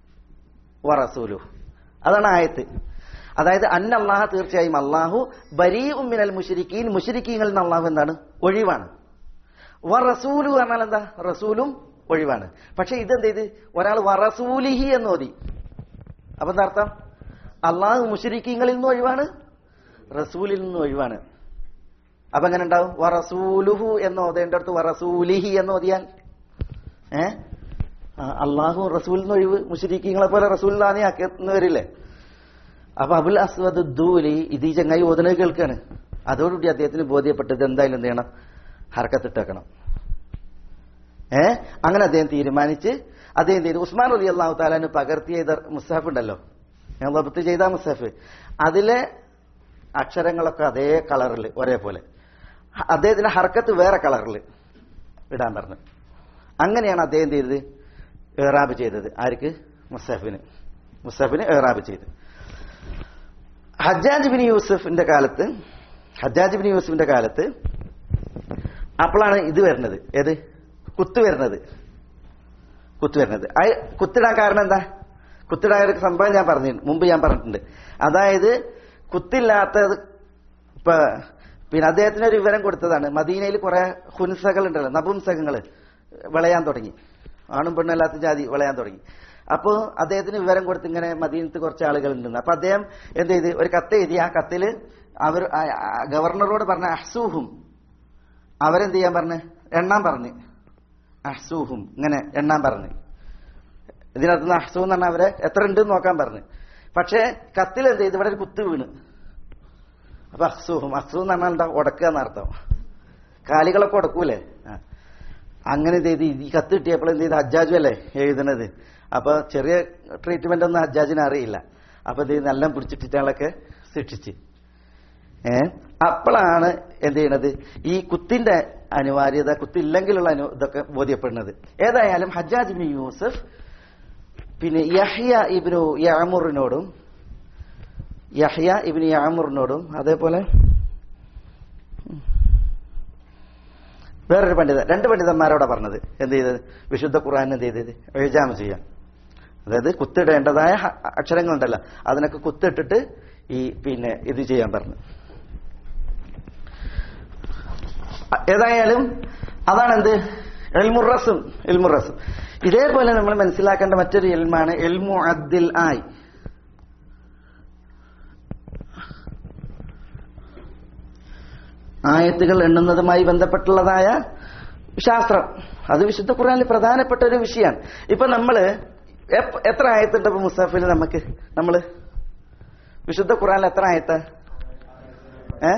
ورسوله അതാണ് ആയത്ത് അതായത് അന്ന അള്ളാഹ തീർച്ചയായും അള്ളാഹു ബരീ ഉമ്മിനൽ മുഷരിക്കീൻ മുഷരിക്കീങ്ങളിൽ നിന്ന് അള്ളാഹു എന്താണ് ഒഴിവാണ് വ റസൂലു പറഞ്ഞാൽ എന്താ റസൂലും ഒഴിവാണ് പക്ഷെ ഇതെന്ത് ചെയ്ത് ഒരാൾ വറസൂലിഹി എന്ന് ഓതി അപ്പൊ എന്താ അർത്ഥം അള്ളാഹു മുഷരിക്കീങ്ങളിൽ നിന്ന് ഒഴിവാണ് റസൂലിൽ നിന്ന് ഒഴിവാണ് അപ്പൊ എങ്ങനെ ഉണ്ടാവും വറസൂലുഹു എന്ന് ഓതേണ്ട അടുത്ത് വറസൂലിഹി എന്ന് ഓതിയാൽ ഏ ആ, അള്ളാഹു റസൂലിൽ നിന്ന് ഒഴിവ് മുഷരിക്കീങ്ങളെ പോലെ റസൂലിനെ ആക്കുന്ന വരില്ലേ അപ്പൊ അബുൽ അസ്വദ് ദൂലി ഇത് ഈ ചങ്ങായി ഓതന കേൾക്കാണ് അതോടുകൂടി അദ്ദേഹത്തിന് ബോധ്യപ്പെട്ടത് എന്തായാലും എന്ത് ചെയ്യണം ഹർക്കത്തിട്ടേക്കണം ഏ അങ്ങനെ അദ്ദേഹം തീരുമാനിച്ച് അദ്ദേഹം ചെയ്തു ഉസ്മാൻ അലി അള്ളാഹു താലാന് പകർത്തിയ ഇത് മുസ്താഫ് ഉണ്ടല്ലോ ഞാൻ ലഭത്ത് ചെയ്ത മുസ്താഫ് അതിലെ അക്ഷരങ്ങളൊക്കെ അതേ കളറിൽ ഒരേപോലെ അദ്ദേഹത്തിന് ഹർക്കത്ത് വേറെ കളറിൽ ഇടാൻ പറഞ്ഞു അങ്ങനെയാണ് അദ്ദേഹം ചെയ്തത് ഏറാബ് ചെയ്തത് ആർക്ക് മുസ്താഫിന് മുസ്താഫിന് ഏറാബ് ചെയ്ത് ഹജ്ജാജ് ബിൻ യൂസഫിന്റെ കാലത്ത് ഹജ്ജാജ് ബിൻ യൂസഫിന്റെ കാലത്ത് അപ്പോഴാണ് ഇത് വരുന്നത് ഏത് കുത്ത് വരുന്നത് കുത്ത് വരുന്നത് ആ കുത്തിടാൻ കാരണം എന്താ കുത്തിടാൻ ഒരു സംഭവം ഞാൻ പറഞ്ഞു മുമ്പ് ഞാൻ പറഞ്ഞിട്ടുണ്ട് അതായത് കുത്തില്ലാത്തത് ഇപ്പൊ പിന്നെ അദ്ദേഹത്തിന് ഒരു വിവരം കൊടുത്തതാണ് മദീനയിൽ കുറെ ഹുൻസകൾ ഉണ്ടല്ലോ നപുംസകങ്ങൾ വിളയാൻ തുടങ്ങി ആണും പെണ്ണല്ലാത്ത ജാതി വിളയാൻ തുടങ്ങി അപ്പോൾ അദ്ദേഹത്തിന് വിവരം കൊടുത്ത് ഇങ്ങനെ മദീനത്ത് കുറച്ച് ആളുകൾ ഉണ്ടെന്ന് അപ്പൊ അദ്ദേഹം എന്ത് ചെയ്ത് ഒരു കത്ത് എഴുതി ആ കത്തിൽ അവർ ആ- ആ ഗവർണറോട് പറഞ്ഞ അഹ്സൂഹും അവരെന്ത് ചെയ്യാൻ പറഞ്ഞ് എണ്ണാൻ പറഞ്ഞ് അഹ്സൂഹും ഇങ്ങനെ എണ്ണാൻ പറഞ്ഞ് ഇതിനകത്ത് നഹ്സു എന്ന് പറഞ്ഞാൽ അവരെ എത്ര ഉണ്ട് എന്ന് നോക്കാൻ പറഞ്ഞു പക്ഷേ കത്തിൽ എന്ത് ചെയ്തു ഇവിടെ ഒരു കുത്ത് വീണ് അപ്പൊ അഹ്സൂഹും അഹ്സു എന്ന് പറഞ്ഞാൽ എന്താ ഉടക്കുക എന്നർത്ഥം കാലികളൊക്കെ ഉടക്കൂലേ ആ. അങ്ങനെ എന്ത് ചെയ്ത് ഈ കത്ത് കിട്ടിയപ്പോൾ എന്ത് ചെയ്ത് ഹജ്ജാജു അല്ലേ എഴുതണത് അപ്പൊ ചെറിയ ട്രീറ്റ്മെന്റ് ഒന്നും ഹജ്ജാജിന് അറിയില്ല അപ്പൊ ഇത് നല്ല പിടിച്ചിട്ടിട്ടൊക്കെ ശിക്ഷിച്ച് ഏ അപ്പോഴാണ് എന്ത് ചെയ്യണത് ഈ കുത്തിന്റെ അനിവാര്യത കുത്തില്ലെങ്കിലുള്ള അനു ഇതൊക്കെ ബോധ്യപ്പെടുന്നത് ഏതായാലും ഹജ്ജാജ് ബിൻ യൂസഫ് പിന്നെ യഹ്യ ഇബ്നു യാമുറിനോടും യഹ്യ ഇബ്നു യാമുറിനോടും അതേപോലെ വേറൊരു പണ്ഡിതൻ രണ്ട് പണ്ഡിതന്മാരോടാ പറഞ്ഞത് എന്ത് ചെയ്തത് വിശുദ്ധ ഖുർആൻ എന്ത് ചെയ്തത് എഴുതാമ ചെയ്യാം അതായത് കുത്തിടേണ്ടതായ ഹ- അക്ഷരങ്ങളുണ്ടല്ലോ അതിനൊക്കെ കുത്തിട്ടിട്ട് ഈ പിന്നെ ഇത് ചെയ്യാൻ പറഞ്ഞു ഏതായാലും അതാണ് എന്ത് എൽമുറസും എൽമുറസും ഇതേപോലെ നമ്മൾ മനസ്സിലാക്കേണ്ട മറ്റൊരു എൽമാണ് എൽമു അദ്ദിൽ ആയി ആയത്തുകൾ എണ്ണുന്നതുമായി ബന്ധപ്പെട്ടുള്ളതായ ശാസ്ത്രം അത് വിശുദ്ധ ഖുർആനിൽ പ്രധാനപ്പെട്ട ഒരു വിഷയമാണ് ഇപ്പൊ നമ്മള് എപ്പ- എത്ര ആയത്തുണ്ട് ഇപ്പൊ മുസാഫിൽ നമുക്ക് നമ്മള് വിശുദ്ധ ഖുർആനിൽ എത്ര ആയത്ത് ഏ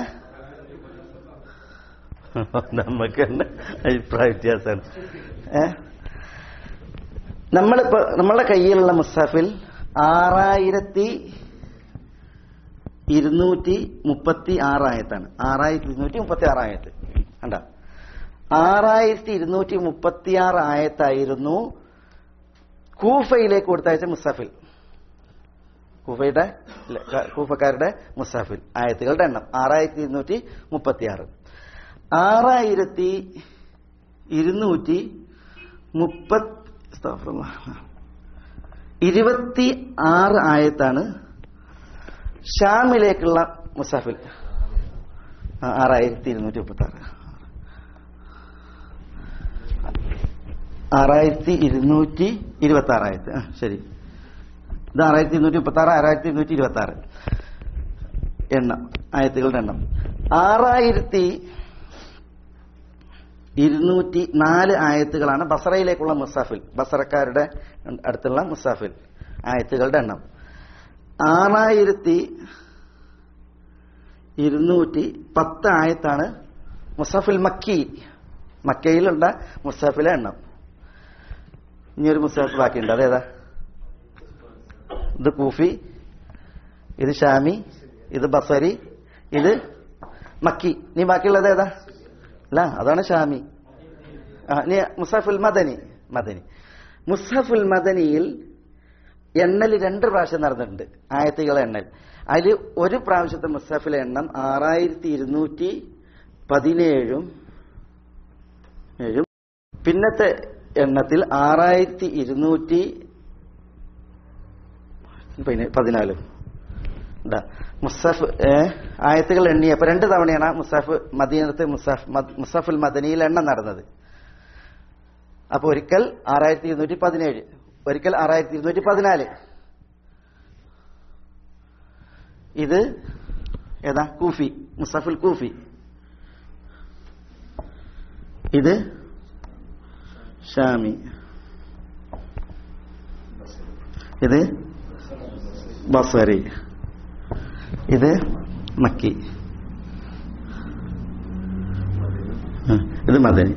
നമുക്ക് തന്നെ അഭിപ്രായ വ്യത്യാസമാണ് ഏ നമ്മളിപ്പോ നമ്മളുടെ കയ്യിലുള്ള മുസാഫിൽ ആറായിരത്തി ഇരുന്നൂറ്റി മുപ്പത്തി ആറായത്താണ് ആറായിരത്തി ഇരുന്നൂറ്റി മുപ്പത്തി ആറായത്ത് കണ്ട ആറായിരത്തി ഇരുന്നൂറ്റി മുപ്പത്തി ആറ് ആയത്തായിരുന്നു കൂഫയിലേക്ക് കൊടുത്തയച്ച മുസാഫിൽ കൂഫയുടെ ഇല്ല, ക- കൂഫക്കാരുടെ മുസാഫിൽ ആയത്തുകളുടെ എണ്ണം ആറായിരത്തി ഇരുന്നൂറ്റി മുപ്പത്തി ആറ് ആറായിരത്തി ഇരുന്നൂറ്റി മുപ്പത്തി ഇരുപത്തി ആറ് ആയത്താണ് ഷാമിലേക്കുള്ള മുസാഫിൽ ആ, ആറായിരത്തി ഇരുന്നൂറ്റി മുപ്പത്തി ആറ് ആറായിരത്തി ഇരുന്നൂറ്റി ഇരുപത്തി ആറായിരത്തി ആ ശരി ഇത് ആറായിരത്തി ഇരുന്നൂറ്റി മുപ്പത്തി ആറ് ആറായിരത്തി ഇരുന്നൂറ്റി ഇരുപത്തി ആറ് എണ്ണം ആയത്തുകളുടെ എണ്ണം ആറായിരത്തി ഇരുന്നൂറ്റി നാല് ആയത്തുകളാണ് ബസറയിലേക്കുള്ള മുസാഫിൽ ബസറക്കാരുടെ അടുത്തുള്ള മുസാഫിൽ ആയത്തുകളുടെ എണ്ണം ആറായിരത്തി ഇരുന്നൂറ്റി പത്ത് ആയത്താണ് മുസാഫിൽ മക്കി മക്കയിലുള്ള മുസാഫിലെ എണ്ണം ഇനി ഒരു മുസാഫ് ബാക്കിയുണ്ട് അതേതാ ഇത് കൂഫി ഇത് ഷാമി ഇത് ബസരി ഇത് മക്കി നീ ബാക്കിയുള്ളത് ഏതാ അല്ല അതാണ് ഷാമി ആ, നീ മുസാഫുൽ മദനി മദനി മുസാഫുൽ മദനിയിൽ എണ്ണൽ രണ്ട് പ്രാവശ്യം നടന്നിട്ടുണ്ട് ആയത്തുകളെ എണ്ണൽ അതിൽ ഒരു പ്രാവശ്യത്തെ മുസാഫിലെ എണ്ണം ആറായിരത്തി ഇരുന്നൂറ്റി പതിനേഴും ഏഴും പിന്നത്തെ എണ്ണത്തിൽ ആറായിരത്തി ഇരുന്നൂറ്റി പതിനേ- പതിനാലും ഇതാ മുസാഫ് ഏ, ആയത്തുകൾ എണ്ണി അപ്പൊ രണ്ട് തവണയാണ് മുസാഫ് മദീനത്ത് മുസാഫ് മദ്- മുസാഫുൽ മദനിയിൽ എണ്ണം നടന്നത് അപ്പൊ ഒരിക്കൽ ആറായിരത്തി ഇരുന്നൂറ്റി പതിനേഴ് ഒരിക്കൽ ആറായിരത്തി ഇരുന്നൂറ്റി പതിനാല് ഇത് ഏതാ കൂഫി മുസാഫുൽ കൂഫി ഇത് ഷാമി ഇത് ബസറി ഇത് മക്കി ആ, ഇത് മദനി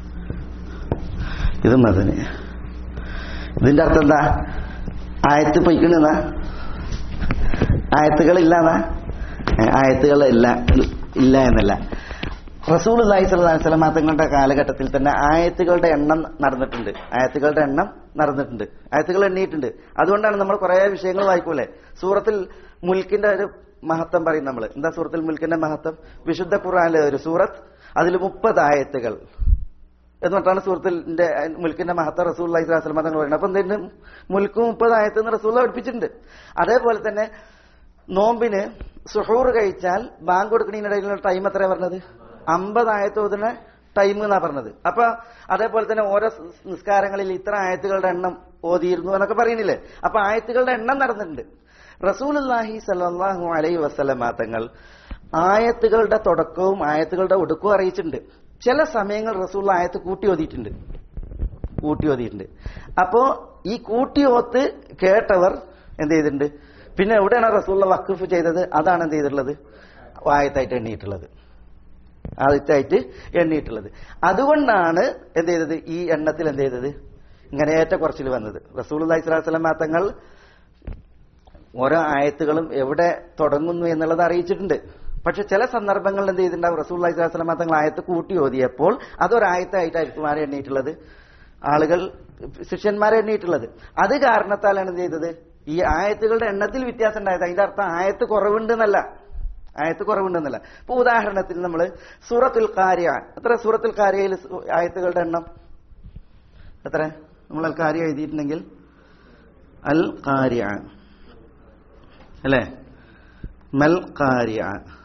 ഇത് മദനി ഇതിന്റെ അർത്ഥം എന്താ ആയത്ത് പൊയ്ക്കണെന്നാ ആയത്തുകളില്ലാന്നാ ഏ, ആയത്തുകൾ ഇല്ല ഇല്ല എന്നല്ല റസൂൽ അള്ളാഹി സ്വല്ലല്ലാഹി വസല്ലം തങ്ങളുടെ കാലഘട്ടത്തിൽ തന്നെ ആയത്തുകളുടെ എണ്ണം നടന്നിട്ടുണ്ട് ആയത്തുകളുടെ എണ്ണം നടന്നിട്ടുണ്ട് ആയത്തുകൾ എണ്ണിയിട്ടുണ്ട് അതുകൊണ്ടാണ് നമ്മൾ കുറെ വിഷയങ്ങൾ വായിക്കൂലേ സൂറത്തിൽ മുൽക്കിന്റെ ഒരു മഹത്വം പറയും നമ്മൾ എന്താ സൂറത്തിൽ മുൽക്കിന്റെ മഹത്വം വിശുദ്ധ ഖുർആനിലെ ഒരു സൂറത്ത് അതിൽ മുപ്പത് ആയത്തുകൾ എന്നിട്ടാണ് സൂറത്തിന്റെ മുൽക്കിന്റെ മഹത്വം റസൂൽ അള്ളഹി സ്വലാസ്ലം തങ്ങൾ പറയുന്നത് അപ്പൊ എന്തിന് മുൽക്ക് മുപ്പത് ആയത്ത് റസൂൽ പഠിപ്പിച്ചിട്ടുണ്ട് അതേപോലെ തന്നെ നോമ്പിന് സുഹൂർ കഴിച്ചാൽ ബാങ്ക് കൊടുക്കുന്നതിനിടയിലുള്ള ടൈം എത്രയാ പറഞ്ഞത് അമ്പത് ആയത്ത് ഓതുന്ന ടൈം എന്നാ പറഞ്ഞത് അപ്പൊ അതേപോലെ തന്നെ ഓരോ സ് നിസ്കാരങ്ങളിൽ ഇത്ര ആയത്തുകളുടെ എണ്ണം ഓതിയിരുന്നു എന്നൊക്കെ പറയുന്നില്ലേ അപ്പൊ ആയത്തുകളുടെ എണ്ണം നടന്നിട്ടുണ്ട് റസൂലുല്ലാഹി സല്ലാഹു അലൈ വസ്ലമ തങ്ങൾ ആയത്തുകളുടെ തുടക്കവും ആയത്തുകളുടെ ഒടുക്കവും അറിയിച്ചിട്ടുണ്ട് ചില സമയങ്ങൾ റസൂൽ ആയത്ത് കൂട്ടി ഓതിയിട്ടുണ്ട് കൂട്ടി ഓതിയിട്ടുണ്ട് അപ്പോ ഈ കൂട്ടി ഓത്ത് കേട്ടവർ എന്ത് ചെയ്തിട്ടുണ്ട് പിന്നെ എവിടെയാണ് റസൂള്ള വഖഫ് ചെയ്തത് അതാണ് എന്ത് ചെയ്തിട്ടുള്ളത് ആയത്തായിട്ട് എണ്ണിയിട്ടുള്ളത് ആദ്യത്തായിട്ട് എണ്ണിയിട്ടുള്ളത് അതുകൊണ്ടാണ് എന്ത് ചെയ്തത് ഈ എണ്ണത്തിൽ എന്ത് ചെയ്തത് ഇങ്ങനെ ഏറ്റക്കുറച്ചിൽ വന്നത് റസൂൽ അലൈഹി സ്വലാസ്ലം തങ്ങൾ ഓരോ ആയത്തുകളും എവിടെ തുടങ്ങുന്നു എന്നുള്ളത് അറിയിച്ചിട്ടുണ്ട് പക്ഷെ ചില സന്ദർഭങ്ങളിൽ എന്ത് ചെയ്തിട്ടുണ്ടാവും റസൂൽ അലൈഹി സ്വലാസ്ലം തങ്ങൾ ആയത്ത് കൂട്ടി ഓതിയപ്പോൾ അതൊരായത്തായിട്ടായിരിക്കും ആരെ എണ്ണിയിട്ടുള്ളത് ആളുകൾ ശിഷ്യന്മാരെ എണ്ണിയിട്ടുള്ളത് അത് കാരണത്താലാണ് എന്ത് ചെയ്തത് ഈ ആയത്തുകളുടെ എണ്ണത്തിൽ വ്യത്യാസം ഉണ്ടായത് അതിന്റെ അർത്ഥം ആയത്ത് കുറവുണ്ടെന്നല്ല ആയത്ത് കുറവുണ്ടെന്നല്ല ഇപ്പൊ ഉദാഹരണത്തിന് നമ്മൾ സൂറത്തുൽ കാരിയ എത്ര സൂറത്തുൽ കാരിയയിൽ ആയത്തുകളുടെ എണ്ണം എത്ര നമ്മൾ അൽ കാരിയ എഴുതിയിട്ടുണ്ടെങ്കിൽ അൽ കാരിയ അല്ലേ മൽ കാരിയ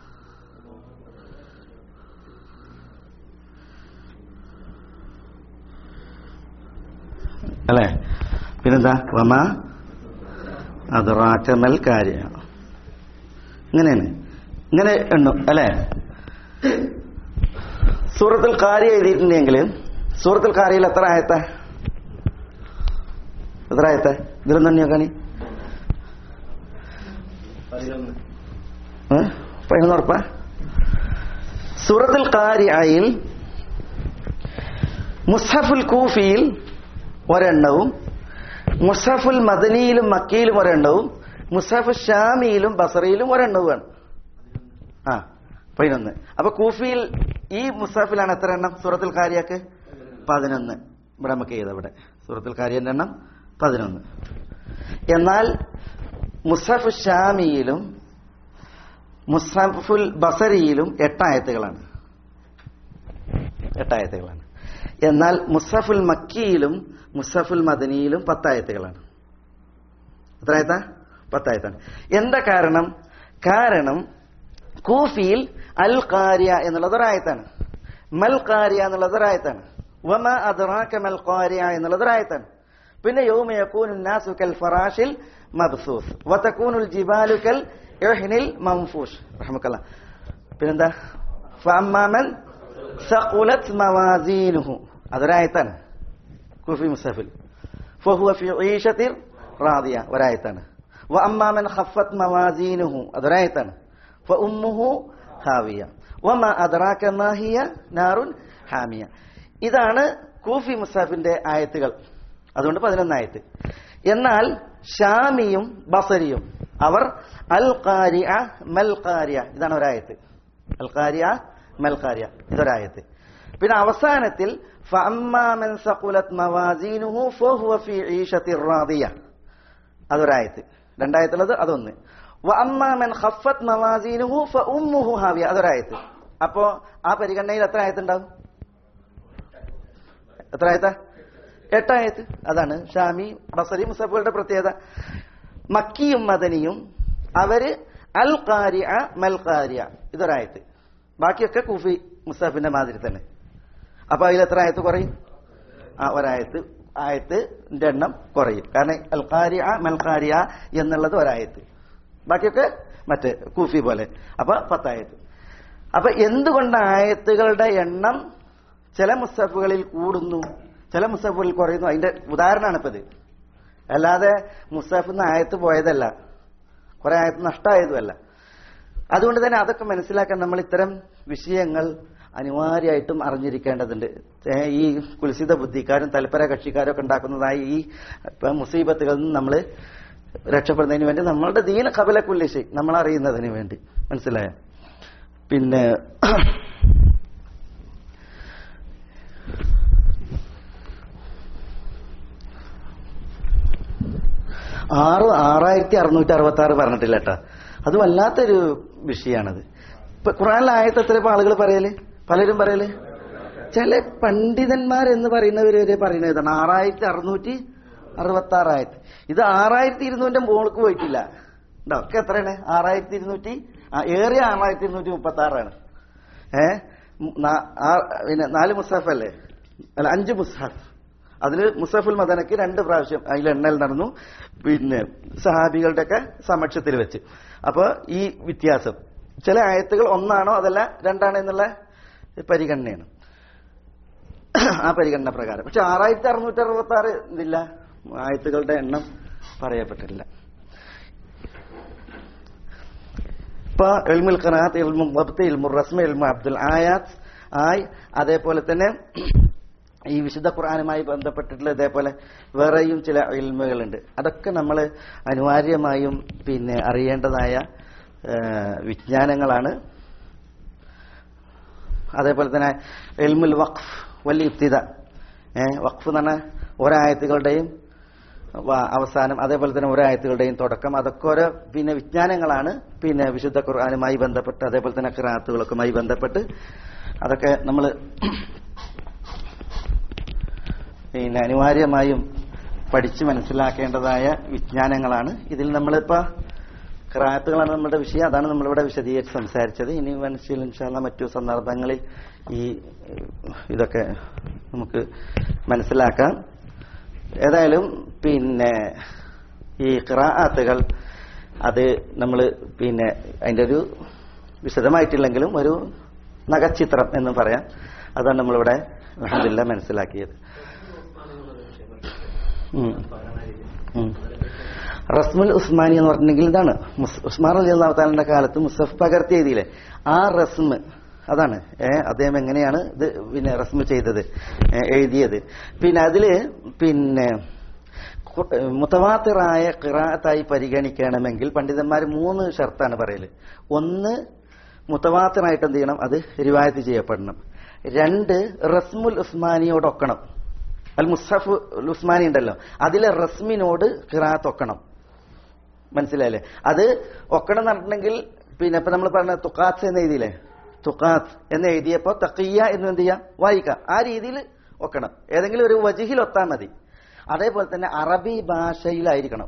അല്ലേ പിന്നെന്താ വമ അദ്റാക്കമൽ കാര്യ ഇങ്ങനെയാണ് ഇങ്ങനെ എണ്ണും അല്ലേ സൂറത്തുൽ കാരി എഴുതിയിട്ടുണ്ടെങ്കിൽ സൂറത്തുൽ കാരിയിൽ എത്ര ആയത്ത എത്ര ആയത്ത ഇതിലൊന്നും തന്നെ നോക്കാണി പതിനൊന്ന് ഉറപ്പ സൂറത്തുൽ കാരിയിൽ മുസ്ഹഫുൽ കൂഫിയിൽ ഒരെണ്ണവും മുസഫുൽ മദനിയിലും മക്കയിലും ഒരെണ്ണവും മുസഫ് ഷാമിയിലും ബസറയിലും ഒരെണ്ണവുമാണ് ആ പതിനൊന്ന് അപ്പൊ കൂഫിയിൽ ഈ മുസാഫിലാണ് എത്ര എണ്ണം സൂറത്തുൽ കാരിയാക്ക് പതിനൊന്ന് ഇവിടെ നമുക്ക് ചെയ്ത ഇവിടെ സൂറത്തുൽ കാരിയന്റെ എണ്ണം പതിനൊന്ന് എന്നാൽ മുസഫ് ഷാമിയിലും മുസഫുൽ ബസരിയിലും എട്ടായത്തുകളാണ് എട്ടായത്തുകളാണ് എന്നാൽ മുസഫുൽ മക്കിയിലും മുസഫുൽ മദനിയിലും പത്തായത്തുകളാണ് എത്ര ആയത്ത പത്തായത്താണ് എന്താ കാരണം കാരണം കൂഫിയിൽ അൽ കാരിയ എന്നുള്ളത് ഒരായത്താണ് മൽ കാരിയ എന്നുള്ളത് ഒരായത്താണ് വമ അദ്റാക മൽ കാരിയ എന്നുള്ളത് ഒരായത്താണ് പിന്നെ യൗമ യകൂനു നാസു കൽ ഫറാഷിൽ മബ്സൂസ് വതകൂനുൽ ജിബാലു കൽ ഇഹ്നിൽ മൻഫൂഷ് റഹ്മക്കല്ലാ പിന്നെന്താ ഫഅമ്മാമൻ സഖുലത് മവാസീനുഹു അതൊരായത്താണ് കുഫി മുസഫിൽ ഫഹുവ ഫി ഈശത്തിർ റാദിയ ഒരായത്താണ് വ അമ്മാമൻ ഖഫത്ത് മവാസീനുഹു അതൊരായത്താണ് ഫ ഉമ്മുഹു ഹാവിയ വമ അദ്റാക മാ ഹിയ നാറുൻ ഹാമിയ ഇതാണ് കൂഫി മുസാഫിന്റെ ആയത്തുകൾ അതുകൊണ്ട് പതിനൊന്നായത്ത് എന്നാൽ ഷാമിയും ബസരിയും അവർ അൽ ഖാരിയ മൽ ഖാരിയ ഇതാണ് ഒരായത്ത് അൽ ഖാരിയ മൽ ഖാരിയ ഇതൊരായത്ത് പിന്നെ അവസാനത്തിൽ فأما من ثقلت موازينه فهو في عيشة راضية അതൊരായത്ത് രണ്ടായത്തുള്ളത് അതൊന്ന് وأما من خفت موازينه فأمه هاوية അതൊരായത്ത് അപ്പോ ആ പരിഗണനയിൽ എത്ര ആയത്തുണ്ടാവും എത്ര ആയത്ത എട്ടായത്ത് അതാണ് ഷാമി ബസരി മുസഫുകളുടെ പ്രത്യേകത മക്കിയും മദനിയും അവര് അൽ ഖാരിയ മൽ ഖാരിയ ഇതൊരായത്ത് ബാക്കിയൊക്കെ കൂഫി മുസഫിന്റെ മാതിരി തന്നെ അപ്പൊ അതിൽ എത്ര ആയത്ത് കുറയും ആ ഒരായത്ത് ആയത്തിന്റെ എണ്ണം കുറയും കാരണം അൽക്കാരിയ മൽക്കാരിയ എന്നുള്ളത് ഒരായത്ത് ബാക്കിയൊക്കെ മറ്റേ കൂഫി പോലെ അപ്പൊ പത്തായത്ത് അപ്പൊ എന്തുകൊണ്ട് ആയത്തുകളുടെ എണ്ണം ചില മുസ്തഫുകളിൽ കൂടുന്നു ചില മുസ്തഫുകളിൽ കുറയുന്നു അതിന്റെ ഉദാഹരണമാണ് ഇപ്പത് അല്ലാതെ മുസ്തഫിൽ നിന്ന് ആയത്ത് പോയതല്ല കുറെ ആയത്ത് നഷ്ടമായതുമല്ല അതുകൊണ്ട് തന്നെ അതൊക്കെ മനസ്സിലാക്കാൻ നമ്മൾ ഇത്തരം വിഷയങ്ങൾ അനിവാര്യമായിട്ടും അറിഞ്ഞിരിക്കേണ്ടതുണ്ട് ഏ, ഈ കുൽസിത ബുദ്ധിക്കാരും തൽപര കക്ഷിക്കാരും ഒക്കെ ഉണ്ടാക്കുന്നതായ ഈ ഇപ്പൊ മുസീബത്തുകളിൽ നിന്ന് നമ്മൾ രക്ഷപ്പെടുന്നതിന് വേണ്ടി നമ്മളുടെ ദീന കപല കുല്ലിശി നമ്മൾ അറിയുന്നതിന് വേണ്ടി മനസ്സിലായ പിന്നെ ആറ് ആറായിരത്തി അറുന്നൂറ്റി അറുപത്തി ആറ് പറഞ്ഞിട്ടില്ല കേട്ടോ അത് വല്ലാത്തൊരു വിഷയമാണത് ഇപ്പൊ ഖുറാനിലെ ആയത്ത് എത്ര ഇപ്പൊ ആളുകൾ പറയല് പലരും പറയല് ചില പണ്ഡിതന്മാരെന്ന് പറയുന്നവര് വരെ പറയുന്നത് ഇതാണ് ആറായിരത്തി അറുന്നൂറ്റി അറുപത്തി ആറായിരത്തി ഇത് ആറായിരത്തി ഇരുന്നൂറിന്റെ മുകൾക്ക് പോയിട്ടില്ല ഉണ്ടോ ഒക്കെ എത്രയാണ് ആറായിരത്തി ഇരുന്നൂറ്റി ആ, ഏറിയ ആറായിരത്തി ഇരുന്നൂറ്റി മുപ്പത്തി ആറാണ് ഏ നാ- ആ- പിന്നെ നാല് മുസാഫ് അല്ലേ അല്ല അഞ്ച് മുസാഫ് അതില് മുസഫുൽ മദനക്ക് രണ്ട് പ്രാവശ്യം അതിൽ എണ്ണൽ നടന്നു പിന്നെ സഹാബികളുടെ ഒക്കെ സമക്ഷത്തിൽ വെച്ച് അപ്പൊ ഈ വ്യത്യാസം ചില ആയത്തുകൾ ഒന്നാണോ അതല്ല രണ്ടാണോ എന്നുള്ള പരിഗണനയാണ് ആ പരിഗണന പ്രകാരം പക്ഷെ ആറായിരത്തി അറുന്നൂറ്റി അറുപത്തി ആറ് ഇതില്ല ആയത്തുകളുടെ എണ്ണം പറയപ്പെട്ടിട്ടില്ല ഇപ്പൊ എൽമുൽ ഖനാത്ത് എൽമു വബ്ത്ത് എൽമു റസ്മ എൽമു അബ്ദുൽ ആയാത്ത് ആയ് അതേപോലെ തന്നെ ഈ വിശുദ്ധ ഖുർആാനുമായി ബന്ധപ്പെട്ടിട്ടുള്ള ഇതേപോലെ വേറെയും ചില ഇൽമുകളുണ്ട് അതൊക്കെ നമ്മൾ അനിവാര്യമായും പിന്നെ അറിയേണ്ടതായ ആ, വിജ്ഞാനങ്ങളാണ് അതേപോലെ തന്നെ എൽമുൽ വഖഫ് വലിയ ഇബ്തിദ ഏഹ് വഖഫ് എന്ന് പറഞ്ഞാൽ ഒരായത്തുകളുടെയും വ- അവസാനം അതേപോലെ തന്നെ ഒരായത്തുകളുടെയും തുടക്കം അതൊക്കെ ഓരോ പിന്നെ വിജ്ഞാനങ്ങളാണ് പിന്നെ വിശുദ്ധ ഖുർആാനുമായി ബന്ധപ്പെട്ട് അതേപോലെ തന്നെ ഖിറാത്തുകളൊക്കെയുമായി ബന്ധപ്പെട്ട് അതൊക്കെ നമ്മൾ പിന്നെ അനിവാര്യമായും പഠിച്ച് മനസ്സിലാക്കേണ്ടതായ വിജ്ഞാനങ്ങളാണ് ഇതിൽ നമ്മളിപ്പോ ഖിറാത്തുകളാണ് നമ്മുടെ വിഷയം അതാണ് നമ്മളിവിടെ വിശദീകരിച്ച് സംസാരിച്ചത് ഇനി മനസ്സിൽ ഇൻഷാല്ല മറ്റു സന്ദർഭങ്ങളിൽ ഈ ഏഹ്, ഇതൊക്കെ നമുക്ക് മനസ്സിലാക്കാം ഏതായാലും പിന്നെ ഈ ഖിറാത്തുകൾ അത് നമ്മൾ പിന്നെ അതിന്റെ ഒരു വിശദമായിട്ടില്ലെങ്കിലും ഒരു നഗച്ചിത്രം എന്ന് പറയാം അതാണ് നമ്മളിവിടെ അൽഹംദുലില്ലാ മനസ്സിലാക്കിയത് ഉം. ഉം. റസ്മുൽ ഉസ്മാനി എന്ന് പറഞ്ഞിട്ടുണ്ടെങ്കിൽ ഇതാണ് മുസ്- ഉസ്മാൻ അലി അള്ളാഹുത്താലിന്റെ കാലത്ത് മുസഫ് പകർത്തി എഴുതിയില്ലേ ആ റസ്മ് അതാണ് ഏ അദ്ദേഹം എങ്ങനെയാണ് ഇത് പിന്നെ റസ്മ് ചെയ്തത് ഏ, എഴുതിയത് പിന്നെ അതില് പിന്നെ ഖു- മുത്തവാത്തിറായ ഖിറാത്തായി പരിഗണിക്കണമെങ്കിൽ പണ്ഡിതന്മാർ മൂന്ന് ഷർത്താണ് പറയല് ഒന്ന് മുത്തവാത്തിറായിട്ട് എന്ത് ചെയ്യണം അത് റിവായത്ത് ചെയ്യപ്പെടണം രണ്ട് റസ്മുൽ ഉസ്മാനിയോട് ഒക്കണം അൽ മുസഫ് ഉസ്മാനി ഉണ്ടല്ലോ അതിലെ റസ്മിനോട് ഖിറാത്ത് ഒക്കണം മനസ്സിലായില്ലേ അത് ഒക്കണം എന്ന് പറഞ്ഞിട്ടുണ്ടെങ്കിൽ പിന്നെ ഇപ്പൊ നമ്മൾ പറഞ്ഞ തുക്കാത്ത് എന്ന് എഴുതിയില്ലേ തുക്കാത്ത് എന്ന് എഴുതിയപ്പോ തക്കിയ എന്ന് എന്ത് ചെയ്യാം വായിക്കാം ആ രീതിയിൽ ഒക്കണം ഏതെങ്കിലും ഒരു വജിഹിൽ ഒത്താൽ മതി അതേപോലെ തന്നെ അറബി ഭാഷയിലായിരിക്കണം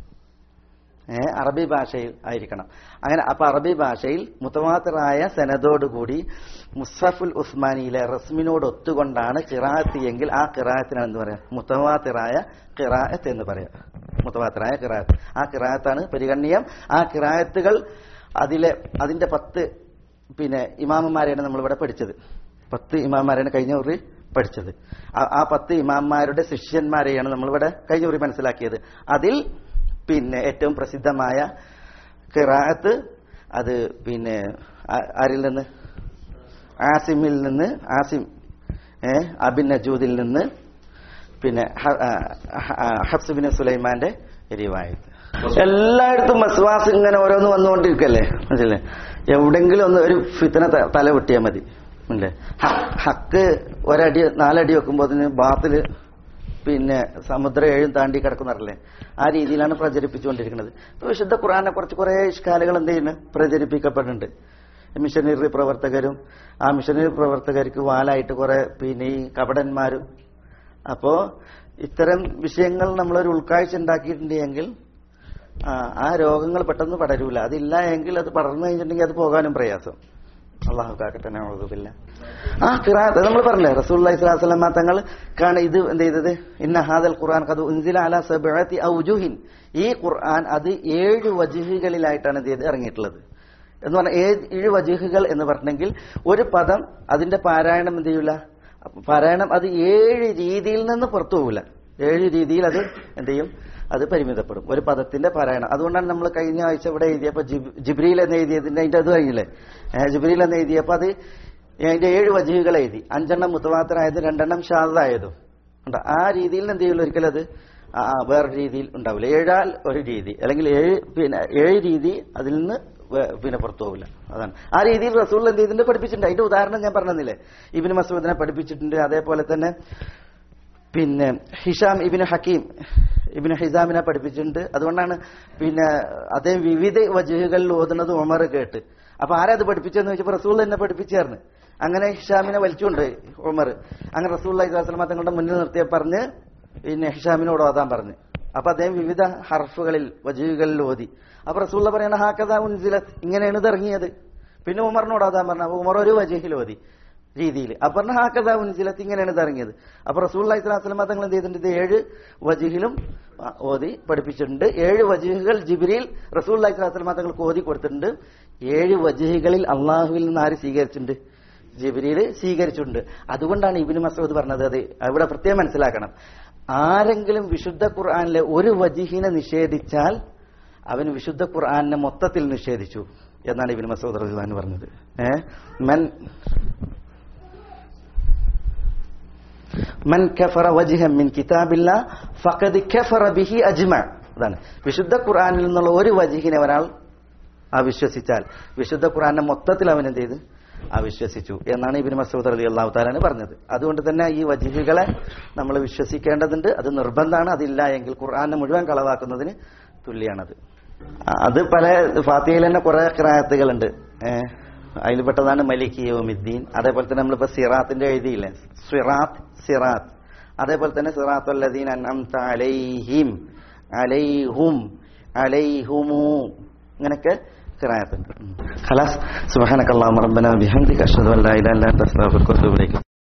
ഏ അറബി ഭാഷയിൽ ആയിരിക്കണം അങ്ങനെ അപ്പൊ അറബി ഭാഷയിൽ മുത്തവാത്തറായ സനദോടുകൂടി മുസഫുൽ ഉസ്മാനിയിലെ റസ്മിനോട് ഒത്തുകൊണ്ടാണ് ഖിറാത്ത് എങ്കിൽ ആ ഖിറാത്തിനാണ് എന്ന് പറയാം മുത്തവാത്തിറായ ഖിറാത്ത് എന്ന് പറയാം മുത്തവാത്തിറായ ഖിറാത്ത് ആ ഖിറാത്താണ് പരിഗണനീയം ആ ഖിറാത്തുകൾ അതിലെ അതിന്റെ പത്ത് പിന്നെ ഇമാമന്മാരെയാണ് നമ്മളിവിടെ പഠിച്ചത് പത്ത് ഇമാമന്മാരെയാണ് കഴിഞ്ഞ കുറി പഠിച്ചത് ആ- ആ പത്ത് ഇമാമന്മാരുടെ ശിഷ്യന്മാരെയാണ് നമ്മളിവിടെ കഴിഞ്ഞ കുറി മനസ്സിലാക്കിയത് അതിൽ പിന്നെ ഏറ്റവും പ്രസിദ്ധമായ ഖിറാഅത്ത് അത് പിന്നെ ആ- ആരിൽ നിന്ന് ആസിമിൽ നിന്ന് ആസിം ഏ അബിൻ നജൂദിൽ നിന്ന് പിന്നെ ഹ- ആ, ഹ- ആ, ഹഫ്സ് ബിൻ സുലൈമാന്റെ റിവായത്ത് എല്ലായിടത്തും മസ്വാസ് ഇങ്ങനെ ഓരോന്ന് വന്നുകൊണ്ടിരിക്കല്ലേ മനസ്സിലെ എവിടെങ്കിലും ഒന്ന് ഒരു ഫിത്തന ത- തല വെട്ടിയാൽ മതി അല്ലേ ഹക്ക് ഒരടി നാലടി വെക്കുമ്പോൾ അതിന് ബാത്തില് പിന്നെ സമുദ്രം ഏഴും താണ്ടി കിടക്കുന്നറില്ലേ ആ രീതിയിലാണ് പ്രചരിപ്പിച്ചുകൊണ്ടിരിക്കുന്നത് ഇപ്പൊ വിശുദ്ധ ഖുറാനെ കുറച്ച് കുറെ ഇഷ്കാലുകൾ എന്ത് ചെയ്യുന്നു പ്രചരിപ്പിക്കപ്പെടുന്നുണ്ട് മിഷനറി പ്രവർത്തകരും ആ മിഷനറി പ്രവർത്തകർക്ക് വാലായിട്ട് കുറെ പിന്നെ ഈ കപടന്മാരും അപ്പോ ഇത്തരം വിഷയങ്ങൾ നമ്മളൊരു ഉൾക്കാഴ്ച ഉണ്ടാക്കിയിട്ടുണ്ടെങ്കിൽ ആ, ആ രോഗങ്ങൾ പെട്ടെന്ന് പടരൂല അതില്ല എങ്കിൽ അത് പടർന്നു കഴിഞ്ഞിട്ടുണ്ടെങ്കിൽ അത് പോകാനും പ്രയാസം അള്ളാഹു കാക്കട്ടെ നൗദുബില്ല ആ ഖിറാത്ത് നമ്മൾ പറഞ്ഞില്ലേ റസൂലുള്ളാഹി സ്വല്ലല്ലാഹു അലൈഹി വസല്ലം തങ്ങൾ കാണ് ഇത് എന്ത് ചെയ്തത് ഇന്ന ഹാദൽ ഖുർആൻ ഖദ് ഉൻസില അലാ സബ്അത്തി ഔജുഹിൻ ഈ ഖുർആൻ അത് ഏഴ് വജുഹുകളിലായിട്ടാണ് എന്ത് ചെയ്ത് ഇറങ്ങിയിട്ടുള്ളത് എന്ന് പറഞ്ഞാൽ ഏഴ് ഏഴ് വജുഹുകൾ എന്ന് പറഞ്ഞെങ്കിൽ ഒരു പദം അതിന്റെ പാരായണം എന്ത് ചെയ്യൂല പാരായണം അത് ഏഴ് രീതിയിൽ നിന്ന് പുറത്തു പോകില്ല ഏഴ് രീതിയിൽ അത് എന്ത് ചെയ്യും അത് പരിമിതപ്പെടും ഒരു പദത്തിന്റെ പാരായണം അതുകൊണ്ടാണ് നമ്മൾ കഴിഞ്ഞ ആഴ്ച ഇവിടെ എഴുതിയപ്പോ ജിബ്- ജിബ്രീൽ എന്ന് എഴുതിയതിന്റെ അതിന്റെ അത് കഴിഞ്ഞില്ലേ ഏഹ് ജിബ്രീൽ എന്ന് എഴുതിയപ്പോ അത് അതിന്റെ ഏഴ് വജുഹുകൾ എഴുതി അഞ്ചെണ്ണം മുത്തവാത്തരായത് രണ്ടെണ്ണം ഷാദായതും ഉണ്ട് ആ രീതിയിൽ എന്ത് ചെയ്യില്ല ഒരിക്കലും അത് ആ, ആ, വേറൊരു രീതിയിൽ ഉണ്ടാവില്ല ഏഴാൽ ഒരു രീതി അല്ലെങ്കിൽ ഏഴ് പിന്നെ ഏഴ് രീതി അതിൽ നിന്ന് വേ- പിന്നെ പുറത്തു പോകില്ല അതാണ് ആ രീതിയിൽ റസൂൽ എന്ത് ചെയ്തിട്ടുണ്ട് പഠിപ്പിച്ചിട്ടുണ്ട് അതിന്റെ ഉദാഹരണം ഞാൻ പറഞ്ഞില്ലേ ഇബിന് മസൂദിനെ പഠിപ്പിച്ചിട്ടുണ്ട് അതേപോലെ തന്നെ പിന്നെ ഹിഷാം ഇബിന് ഹക്കീം ഇബിന് ഹിസാമിനെ പഠിപ്പിച്ചിട്ടുണ്ട് അതുകൊണ്ടാണ് പിന്നെ അദ്ദേഹം വിവിധ വജുഹുകളിൽ ഓതുന്നത് ഉമർ കേട്ട് അപ്പൊ ആരാ അത് പഠിപ്പിച്ചെന്ന് ചോദിച്ചപ്പോൾ റസൂൽ തന്നെ പഠിപ്പിച്ചായിരുന്നു അങ്ങനെ ഹിഷാമിനെ വലിച്ചുകൊണ്ട് ഉമർ അങ്ങനെ റസൂൽ അലൈഹിസ്ലാം തങ്ങളുടെ മുന്നിൽ നിർത്തിയ പറഞ്ഞ് പിന്നെ ഹിഷാമിനോട് ഓതാൻ പറഞ്ഞു അപ്പൊ അദ്ദേഹം വിവിധ ഹർഫുകളിൽ വജുഹുകളിൽ ഓതി അപ്പൊ റസൂള്ള പറയണ ഹാക്കഥ ഉൻസിലത്ത് ഇങ്ങനെയാണ് ഇത് ഇറങ്ങിയത് പിന്നെ ഉമറിനോട് ഓതാൻ പറഞ്ഞു അപ്പൊ ഉമർ ഒരു വജുഹിൽ ഓതി രീതിയിൽ അപ്പൊ പറഞ്ഞ ഹാക്കഥ ഉൻസിലത്ത് ഇങ്ങനെയാണ് ഇത് ഇറങ്ങിയത് അപ്പൊ റസൂൽ അലൈഹിസ്ലാം തങ്ങൾ എന്ത് ചെയ്തിട്ടുണ്ട് ഇത് ഏഴ് വജുഹിലും ആ, ഓതി പഠിപ്പിച്ചിട്ടുണ്ട് ഏഴ് വജുഹുകൾ ജിബിരിയിൽ റസൂൽ അലൈഹിസ്ലാം തങ്ങൾക്ക് ഓതി കൊടുത്തിട്ടുണ്ട് ഏഴ് വജുഹുകളിൽ അള്ളാഹുവിൽ നിന്ന് ആര് സ്വീകരിച്ചിട്ടുണ്ട് ജിബിരിയിൽ സ്വീകരിച്ചിട്ടുണ്ട് അതുകൊണ്ടാണ് ഇബിന് മസൂദ് പറഞ്ഞത് അത് അവിടെ പ്രത്യേകം മനസ്സിലാക്കണം ആരെങ്കിലും വിശുദ്ധ ഖുർആനിലെ ഒരു വജിഹിനെ നിഷേധിച്ചാൽ അവൻ വിശുദ്ധ ഖുർആനെ മൊത്തത്തിൽ നിഷേധിച്ചു എന്നാണ് ഇബിൻ മസൂദ് റഹ്ലാൻ പറഞ്ഞത് ഏ മൻ മൻ കഫറ വജിഹം മിൻ കിതാബില്ല ഫഖദ് കഫറ ബിഹി അജ്മ അതാണ് വിശുദ്ധ ഖുർആനിൽ നിന്നുള്ള ഒരു വജിഹിനെ ഒരാൾ അവിശ്വസിച്ചാൽ വിശുദ്ധ ഖുർആനെ മൊത്തത്തിൽ അവൻ എന്ത് ചെയ്ത് അവിശ്വസിച്ചു എന്നാണ് ഇബിൻ മസൂദ് അലി അള്ളാഹു താലാണ് പറഞ്ഞത് അതുകൊണ്ട് തന്നെ ഈ വജിഹികളെ നമ്മൾ വിശ്വസിക്കേണ്ടതുണ്ട് അത് നിർബന്ധമാണ് അതില്ല എങ്കിൽ ഖുർആനെ മുഴുവൻ കളവാക്കുന്നതിന് തുല്യാണത് അത് പല ഫാത്തിയയിൽ തന്നെ കുറെ ക്രായത്തുകളുണ്ട് ഏഹ് അതിൽപ്പെട്ടതാണ് മലിക് യോമിദ്ദീൻ അതേപോലെ തന്നെ നമ്മളിപ്പോ സിറാത്തിന്റെ എഴുതിയില്ലേ സിറാത്ത് സിറാത്ത് അതേപോലെ തന്നെ സിറാത്ത് അല്ലദീൻ അൻഅംത അലൈഹിം അലൈഹും അലൈഹുമു ഇങ്ങനൊക്കെ ഖിറായത്തുണ്ട് ഖലാസ് സുബ്ഹാനകല്ലാഹുമ്മ റബ്ബനാ ബിഹംദിക അഷ്ഹദു അൻ ലാ ഇലാഹ ഇല്ല അൻത അസ്തഗ്ഫിറുക വ അത്തൂബു ഇലൈക്